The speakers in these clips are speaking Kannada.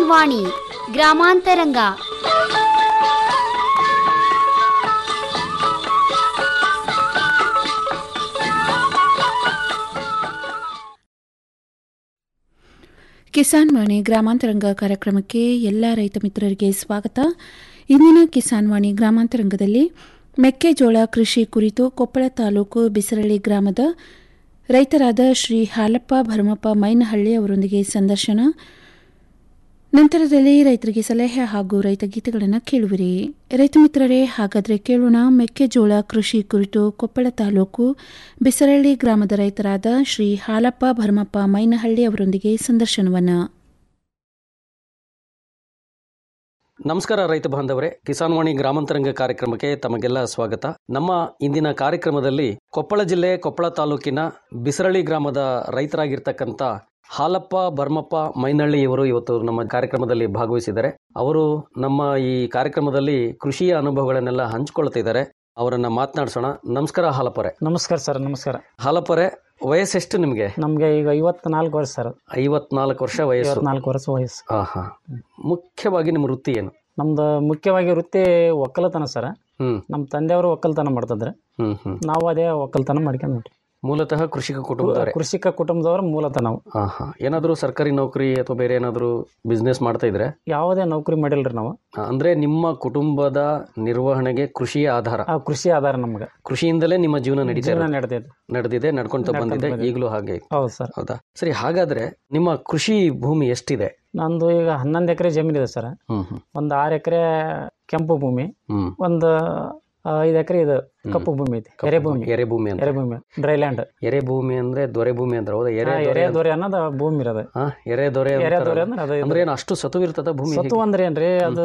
ವಾಣಿ ಗ್ರಾಮಾಂತರಂಗ ಕಿಸಾನ್ ವಾಣಿ ಗ್ರಾಮಾಂತರಂಗ ಕಾರ್ಯಕ್ರಮಕ್ಕೆ ಎಲ್ಲ ರೈತ ಮಿತ್ರರಿಗೆ ಸ್ವಾಗತ ಇಂದಿನ ಕಿಸಾನ್ ವಾಣಿ ಗ್ರಾಮಾಂತರಂಗದಲ್ಲಿ ಮೆಕ್ಕೆಜೋಳ ಕೃಷಿ ಕುರಿತು ಕೊಪ್ಪಳ ತಾಲೂಕು ಬಿಸರಳ್ಳಿ ಗ್ರಾಮದ ರೈತರಾದ ಶ್ರೀ ಹಾಲಪ್ಪ ಭರಮಪ್ಪ ಮೈನಹಳ್ಳಿ ಅವರೊಂದಿಗೆ ಸಂದರ್ಶನ ನಂತರದಲ್ಲಿ ರೈತರಿಗೆ ಸಲಹೆ ಹಾಗೂ ರೈತ ಗೀತೆಗಳನ್ನು ಕೇಳುವಿರಿ ರೈತ ಮಿತ್ರರೇ ಹಾಗಾದರೆ ಕೇಳೋಣ ಮೆಕ್ಕೆಜೋಳ ಕೃಷಿ ಕುರಿತು ಕೊಪ್ಪಳ ತಾಲೂಕು ಬಿಸರಳ್ಳಿ ಗ್ರಾಮದ ರೈತರಾದ ಶ್ರೀ ಹಾಲಪ್ಪ ಭರಮಪ್ಪ ಮೈನಹಳ್ಳಿ ಅವರೊಂದಿಗೆ ಸಂದರ್ಶನವನ್ನು ನಮಸ್ಕಾರ ರೈತ ಬಾಂಧವರೇ ಕಿಸಾನ್ ವಾಣಿ ಗ್ರಾಮಾಂತರಂಗ ಕಾರ್ಯಕ್ರಮಕ್ಕೆ ತಮಗೆಲ್ಲ ಸ್ವಾಗತ ನಮ್ಮ ಇಂದಿನ ಕಾರ್ಯಕ್ರಮದಲ್ಲಿ ಕೊಪ್ಪಳ ಜಿಲ್ಲೆ ಕೊಪ್ಪಳ ತಾಲೂಕಿನ ಬಿಸರಳ್ಳಿ ಗ್ರಾಮದ ರೈತರಾಗಿರ್ತಕ್ಕಂಥ ಹಾಲಪ್ಪ ಭರ್ಮಪ್ಪ ಮೈನಹಳ್ಳಿ ಇವರು ಇವತ್ತು ನಮ್ಮ ಕಾರ್ಯಕ್ರಮದಲ್ಲಿ ಭಾಗವಹಿಸಿದ್ದಾರೆ ಅವರು ನಮ್ಮ ಈ ಕಾರ್ಯಕ್ರಮದಲ್ಲಿ ಕೃಷಿಯ ಅನುಭವಗಳನ್ನೆಲ್ಲ ಹಂಚಿಕೊಳ್ತಿದ್ದಾರೆ ಅವರನ್ನ ಮಾತನಾಡಿಸೋಣ ನಮಸ್ಕಾರ ಹಾಲಪ್ಪರೇ ನಮಸ್ಕಾರ ಸರ್ ನಮಸ್ಕಾರ ಹಾಲಪ್ಪರೇ ವಯಸ್ಸೆಷ್ಟು ನಿಮಗೆ ನಮಗೆ ಈಗ ಐವತ್ನಾಲ್ಕು ವರ್ಷ ಸರ್ ಐವತ್ನಾಲ್ಕು ವರ್ಷ ವಯಸ್ಸು ಐವತ್ನಾಲ್ಕು ವರ್ಷ ವಯಸ್ಸು ಹಾ ಹಾ ಮುಖ್ಯವಾಗಿ ನಿಮ್ಮ ವೃತ್ತಿ ಏನು ನಮ್ದು ಮುಖ್ಯವಾಗಿ ವೃತ್ತಿ ಒಕ್ಕಲತನ ಸರ್ ಹ್ಮ್ ನಮ್ಮ ತಂದೆಯವರು ಒಕ್ಕಲ್ತನ ಮಾಡ್ತಿದ್ರು ಹ್ಮ್ ಹ್ಮ್ ನಾವು ಅದೇ ಒಕ್ಕಲ್ತನ ಮಾಡ್ಕೊಂಡು ಮೂಲತಃ ಕೃಷಿಕ ಕುಟುಂಬದವರೇ ಕೃಷಿಕ ಕುಟುಂಬದವರು ಮೂಲತಃ ನಾವು ಹಾ ಹಾ ಏನಾದರೂ ಸರ್ಕಾರಿ ನೌಕರಿ ಅಥವಾ ಬೇರೆ ಏನಾದರೂ ಬಿಸ್ನೆಸ್ ಮಾಡ್ತಾ ಇದ್ರೆ ಯಾವುದೇ ನೌಕರಿ ಮಾಡಿಲ್ರಿ ನಾವು ಅಂದ್ರೆ ನಿಮ್ಮ ಕುಟುಂಬದ ನಿರ್ವಹಣೆಗೆ ಕೃಷಿಯೇ ಆಧಾರ ಆ ಕೃಷಿ ಆಧಾರ ನಮ್ಗೆ ಕೃಷಿಯಿಂದಲೇ ನಿಮ್ಮ ಜೀವನ ನಡೀತಾ ಜೀವನ ಇರೋದು. ನಡೆದೈತೆ ನಡೆದಿದೆ ನಡ್ಕೊಂತ ನಡ್ಕೊಂತ ಬಂದಿದೆ ಬಂದಿದೆ. ಈಗಲೂ ಹಾಗೆ ಐತೆ. ಹೌದು ಸರ್ ಹೌದಾ ಸರಿ ಹಾಗಾದ್ರೆ ನಿಮ್ಮ ಕೃಷಿ ಭೂಮಿ ಎಷ್ಟಿದೆ ನಂದು ಈಗ ಹನ್ನೊಂದು ಎಕರೆ ಜಮೀನಿದೆ ಸರ್ ಹ್ಮ್ ಹ್ಮ್ ಒಂದು ಆರು ಎಕರೆ ಕೆಂಪು ಭೂಮಿ ಹ್ಮ್ ಒಂದು ಐದು ಎಕರೆ ಇದು ಕಪ್ಪು ಭೂಮಿ ಐತಿ ಎರೆಭೂಮಿ ಎರೆ ಭೂಮಿ ಅಂತ ಎರೆಭೂಮಿ ಡ್ರೈ ಲ್ಯಾಂಡ್ ಎರೆ ಭೂಮಿ ಅಂದ್ರೆ ದೊರೆ ಭೂಮಿ ಅಂದ್ರೆ ಹೌದಾ ಎರೆ ದೊರೆ ಎರೆ ದೊರೆ ಅನ್ನೋದು ಭೂಮಿ ಇರೋದು ಹಾ ಎರೆ ದೊರೆ ಎರೆ ಅಂತಾರಲ್ಲ. ದೊರೆ ಅಂದ್ರೆ ಅದು ಇದು. ಅಂದ್ರೆ ಏನು ಅಷ್ಟು ಸತು ಇರ್ತದ ಭೂಮಿ ಸತ್ತು ಹೇಗೆ? ಅಂದ್ರೆ ಏನ್ರಿ ಅದು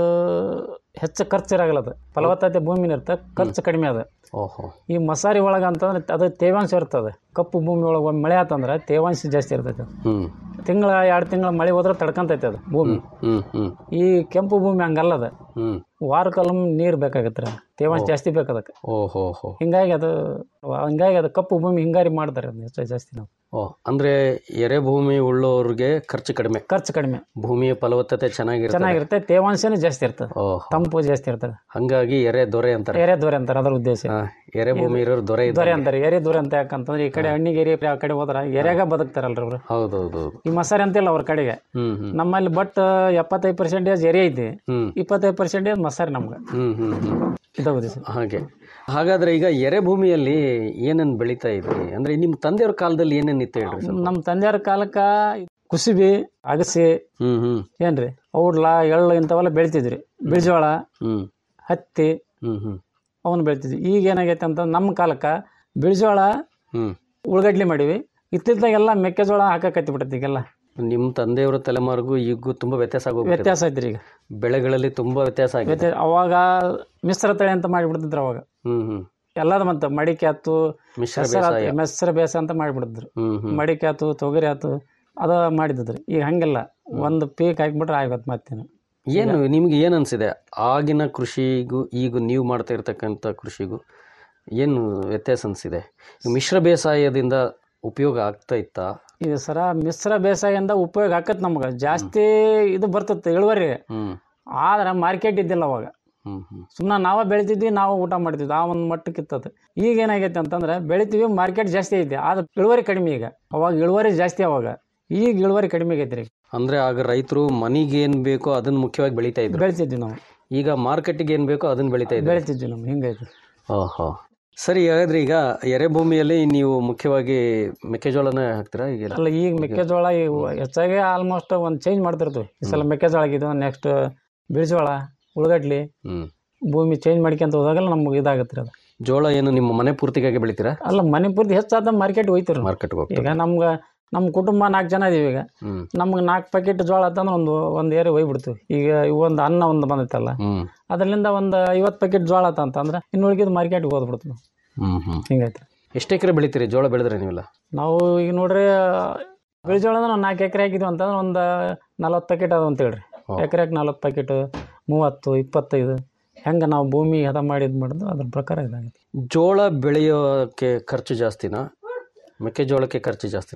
ಹೆಚ್ಚು ಖರ್ಚು ಇರಾಗಲ್ಲ ಅದು ಫಲವತ್ತತೆ ಭೂಮಿ ಇರುತ್ತೆ ಖರ್ಚು ಕಡಿಮೆ ಅದ ಓಹೋ ಈ ಮಸಾರಿ ಒಳಗೆ ಅಂತಂದ್ರೆ ಅದು ತೇವಾಂಶ ಇರ್ತದೆ ಕಪ್ಪು ಭೂಮಿ ಒಳಗೆ ಒಮ್ಮೆ ಮಳೆ ಆತಂದ್ರೆ ತೇವಾಂಶ ಜಾಸ್ತಿ ಇರ್ತೈತೆ ಹ್ಮ್ ತಿಂಗಳ ಎರಡು ತಿಂಗಳ ಮಳೆ ಹೋದ್ರೆ ತಡ್ಕೊಂತೈತೆ ಅದು ಭೂಮಿ ಹ್ಮ್ ಹ್ಮ್ ಈ ಕೆಂಪು ಭೂಮಿ ಹಂಗಲ್ಲ ಅದು ಹ್ಮ್ ವಾರಕ್ಕೊಮ್ಮೆ ನೀರು ಬೇಕಾಗತ್ತೆ ರೀ ತೇವಾಂಶ ಜಾಸ್ತಿ ಬೇಕು ಅದಕ್ಕೆ ಓಹೋ ಹೋ ಹಿಂಗಾಗಿ ಅದು ಹಿಂಗಾಗಿ ಅದು ಕಪ್ಪು ಭೂಮಿ ಹಿಂಗಾರಿ ಮಾಡ್ತಾರೆ ಅದನ್ನ ಹೆಚ್ಚು ಜಾಸ್ತಿ ನಾವು ಓ ಅಂದ್ರೆ ಎರೆ ಭೂಮಿ ಉಳ್ಳೋರ್ಗೆ ಖರ್ಚು ಕಡಿಮೆ ಖರ್ಚು ಕಡಿಮೆ ಭೂಮಿಯ ಫಲವತ್ತತೆ ಚೆನ್ನಾಗಿರುತ್ತೆ ಚೆನ್ನಾಗಿರುತ್ತೆ ತೇವಾಂಶನೂ ಜಾಸ್ತಿ ಇರ್ತದೆ ಓಹೋ ತಂಪು ಜಾಸ್ತಿ ಇರ್ತದೆ ಹಂಗಾಗಿ ಎರೆ ದೊರೆ ಅಂತಾರೆ ಎರೆ ದೊರೆ ಅಂತಾರೆ ಅದ್ರ ಉದ್ದೇಶ ಹಾ, ಎರೆ ಭೂಮಿ ಇರೋರು ದೊರೆ ದೊರೆ ಇದ್ದಾರೆ ಅಂತಾರೆ ಎರೆ ದೊರೆ ಅಂತ ಯಾಕಂತಂದ್ರೆ ಈ ಕಡೆ ಹಣ್ಣಿಗೆ ಎರೆ ಆ ಕಡೆ ಹೋದ್ರ ಎರೆಗ ಬದುಕ್ತಾರಲ್ರಿ ಅವರು ಹೌದೌದು ಈ ಮಸಾರಿ ಅಂತಿಲ್ಲ ಅವ್ರ ಕಡೆಗೆ ಹ್ಮ್ ಹ್ಮ್ ನಮ್ಮಲ್ಲಿ ಬಟ್ ಎಪ್ಪತ್ತೈದು ಪರ್ಸೆಂಟೇಜ್ ಎರೆ ಐತಿ ಹ್ಮ್ ಇಪ್ಪತ್ತೈದು ಪರ್ಸೆಂಟೇಜ್ ಮಸಾರಿ ನಮ್ಗೆ ಹ್ಮ್ ಹ್ಮ್ ಹ್ಮ್ ಇದು ಉದ್ದೇಶ ಹಾಗೆ ಹಾಗಾದ್ರೆ ಈಗ ಎರೆ ಭೂಮಿಯಲ್ಲಿ ಏನೇನ್ ಬೆಳೀತಾ ಇದ್ರಿ ಅಂದ್ರೆ ನಿಮ್ ತಂದೆಯವ್ರ ಕಾಲದಲ್ಲಿ ಏನೇನ್ ಇತ್ತು ಹೇಳ್ರಿ ಸ್ವಲ್ಪ? ನಮ್ಮ ತಂದೆಯವ್ರ ಕಾಲಕ್ಕ ಕುಸುಬಿ ಅಗಸಿ ಹ್ಮ್ ಹ್ಮ್ ಏನ್ರಿ ಔಡ್ಲ ಎಳ್ಳು ಇಂಥವೆಲ್ಲ ಬೆಳಿತಿದ್ರಿ ಬಿಳಿಜೋಳ ಹ್ಮ್ ಹತ್ತಿ ಹ್ಮ್ ಹ್ಮ್ ಅವನ್ನ ಬೆಳಿತಿದ್ವಿ ಈಗ ಏನಾಗೈತೆ ಅಂತ ನಮ್ಮ ಕಾಲಕ್ಕೆ ಬಿಳಿಜೋಳ ಹ್ಮ್ ಉಳ್ಳಗಡ್ಲಿ ಮಾಡೀವಿ ಇತ್ತಿತ್ತಾಗೆಲ್ಲ ಮೆಕ್ಕೆಜೋಳ ಹಾಕಕತ್ತಿ ಬಿಟ್ಟೈತಿ ಈಗೆಲ್ಲ ನಿಮ್ ತಂದೆಯವರ ತಲೆಮಾರಿಗೂ ಈಗೂ ತುಂಬಾ ವ್ಯತ್ಯಾಸ ಆಗೋಗ್ಬಿಟ್ಟಿದೆ ವ್ಯತ್ಯಾಸ ಐತ್ರಿ ಈಗ ಬೆಳೆಗಳಲ್ಲಿ ತುಂಬಾ ವ್ಯತ್ಯಾಸ ಆಗಿದೆ ವ್ಯತ್ಯಾಸ ಅವಾಗ ಮಿಶ್ರ ತಳಿ ಅಂತ ಮಾಡಿಬಿಡ್ತಿದ್ರು ಅವಾಗ ಹ್ಮ್ ಹ್ಮ್ ಎಲ್ಲದ ಬಂತ ಮಡಿಕೆ ಆತು ಮಿಶ್ರ ಹೆಸರು ಬೇಸಾಯ ಆತು ಮೆಸ್ರ ಬೇಸ ಅಂತ ಮಾಡಿಬಿಡಿದ್ರು ಹ್ಮ್ ಹ್ಮ್ ಮಡಿಕೆ ಆತು ತೊಗರಿ ಆತು ಅದ ಮಾಡಿದ್ರು ಈಗ ಹಂಗಿಲ್ಲ ಒಂದು ಪೀಕ್ ಹಾಕಿಬಿಟ್ರೆ ಆಗತ್ತೆ ಮತ್ತೇನು ಏನು ನಿಮ್ಗೆ ಏನು ಅನ್ಸಿದೆ ಆಗಿನ ಕೃಷಿಗೂ ಈಗ ನೀವು ಮಾಡ್ತಾ ಇರ್ತಕ್ಕಂಥ ಕೃಷಿಗೂ ಏನು ವ್ಯತ್ಯಾಸ ಅನಿಸಿದೆ ಮಿಶ್ರ ಬೇಸಾಯದಿಂದ ಉಪಯೋಗ ಆಗ್ತಾ ಇತ್ತಾ ಇದು ಸರ ಮಿಶ್ರ ಬೇಸಾಯದಿಂದ ಉಪಯೋಗ ಆಕತ್ ನಮ್ಗೆ ಜಾಸ್ತಿ ಇದು ಬರ್ತೈತೆ ಇಳುವರಿ ಹ್ಮ್ ಆದ್ರೆ ಮಾರ್ಕೆಟ್ ಇದ್ದಿಲ್ಲ ಅವಾಗ ಹ್ಮ್ ಹ್ಮ್ ಸುಮ್ಮನೆ ನಾವೇ ಬೆಳಿತಿದ್ವಿ ನಾವು ಊಟ ಮಾಡ್ತಿದ್ವಿ ಆ ಒಂದು ಮಟ್ಟಕ್ಕೆ ಇತ್ತದು ಈಗ ಏನಾಗೈತೆ ಅಂತಂದ್ರೆ ಬೆಳಿತೀವಿ ಮಾರ್ಕೆಟ್ ಜಾಸ್ತಿ ಐತಿ ಆದ್ರೆ ಇಳುವರಿ ಕಡಿಮೆ ಈಗ ಅವಾಗ ಇಳುವರಿ ಜಾಸ್ತಿ ಅವಾಗ ಈಗ ಇಳುವರಿ ಕಡಿಮೆ ಆಗೈತೆ ರೀ ಅಂದ್ರೆ ಆಗ ರೈತರು ಮನಿಗೆ ಏನ್ ಬೇಕೋ ಅದನ್ನ ಮುಖ್ಯವಾಗಿ ಬೆಳೀತಾ ಇದ್ರು ಬೆಳಿತಿದ್ವಿ ನಾವು ಈಗ ಮಾರ್ಕೆಟ್ಗೆ ಏನ್ ಬೇಕೋ ಅದನ್ನ ಬೆಳೀತಾ ಇದ್ರು ಬೆಳಿತಿದ್ವಿ ನಾವು ಹಿಂಗೈತಿ ಓಹೋ ಸರಿ ಹಾಗಾದ್ರೆ ಈಗ ಎರೆ ಭೂಮಿಯಲ್ಲಿ ನೀವು ಮುಖ್ಯವಾಗಿ ಮೆಕ್ಕೆಜೋಳನ ಹಾಕ್ತೀರಾ ಈಗ ಅಲ್ಲ ಈಗ ಮೆಕ್ಕೆಜೋಳ ಈಗ ಹೆಚ್ಚಾಗಿ ಆಲ್ಮೋಸ್ಟ್ ಒಂದು ಚೇಂಜ್ ಮಾಡ್ತಿರ್ತೀವಿ ಈ ಸಲ ಮೆಕ್ಕೆಜೋಳ ಆಗಿದ್ದು ನೆಕ್ಸ್ಟ್ ಬಿಳಿಜೋಳ ಉಳ್ಳಗಡ್ಲಿ ಹ್ಮ್ ಭೂಮಿ ಚೇಂಜ್ ಮಾಡ್ಕೊಂತ ಹೋದಾಗೆಲ್ಲ ನಮ್ಗೆ ಇದಾಗತ್ತೆ ರೀ ಅದು ಜೋಳ ಏನು ನಿಮ್ಮ ಮನೆ ಪೂರ್ತಿಗಾಗಿ ಬೆಳಿತೀರಾ ಅಲ್ಲ ಮನೆ ಪೂರ್ತಿ ಹೆಚ್ಚಾದ ಮಾರ್ಕೆಟ್ ಹೋಯ್ತಿರಿ ನಾವು. ಮಾರ್ಕೆಟ್ಗೆ ಈಗ ಹೋಗ್ತೀರಾ ನಮ್ಗೆ ನಮ್ಮ ಕುಟುಂಬ ನಾಲ್ಕು ಜನ ಇದೀವಿ ಈಗ ಹ್ಮ್ ನಮ್ಗೆ ನಾಲ್ಕು ಪ್ಯಾಕೆಟ್ ಜೋಳ ಅಂತಂದ್ರೆ ಒಂದು ಒಂದು ಏರಿ ಹೋಗ್ಬಿಡ್ತೀವಿ ಈಗ ಒಂದು ಅನ್ನ ಒಂದು ಬಂದೈತಲ್ಲ ಹ್ಮ್ ಅದರಿಂದ ಒಂದು ಐವತ್ತು ಪ್ಯಾಕೆಟ್ ಜೋಳ ಆತ ಅಂತಂದ್ರೆ ಇನ್ನು ಉಳಿಗಿದ ಮಾರ್ಕೆಟ್ಗೆ ಹೋಗ್ಬಿಡ್ತೀವಿ ನಾವು ಹ್ಮ್ ಹ್ಮ್ ಹಿಂಗೈತೆ ಎಷ್ಟು ಎಕರೆ ಬೆಳಿತೀರಿ ಜೋಳ ಬೆಳೆದ್ರೆ ನೀವೆಲ್ಲ ನಾವು ಈಗ ನೋಡ್ರಿ ಬಿಳಿಜೋಳ ಅಂದ್ರೆ ಒಂದು ನಾಲ್ಕು ಎಕರೆ ಹಾಕಿದ್ವಿ ಅಂತಂದ್ರೆ ಒಂದು ನಲ್ವತ್ತು ಪ್ಯಾಕೆಟ್ ಅದಾವ ಅಂತ ಹೇಳ್ರಿ ಹೋ. ಎಕರೆಗೆ ನಲ್ವತ್ತು ಪ್ಯಾಕೆಟ್ ಮೂವತ್ತು ಇಪ್ಪತ್ತೈದು ಹೆಂಗೆ ನಾವು ಭೂಮಿ ಹದ ಮಾಡಿದ್ ಮಾಡಿದ್ದು ಅದ್ರ ಪ್ರಕಾರ ಇದಾಗುತ್ತೆ ಜೋಳ ಬೆಳೆಯೋಕ್ಕೆ ಖರ್ಚು ಜಾಸ್ತಿನಾ ಮೆಕ್ಕೆಜೋಳಕ್ಕೆ ಖರ್ಚು ಜಾಸ್ತಿನಾ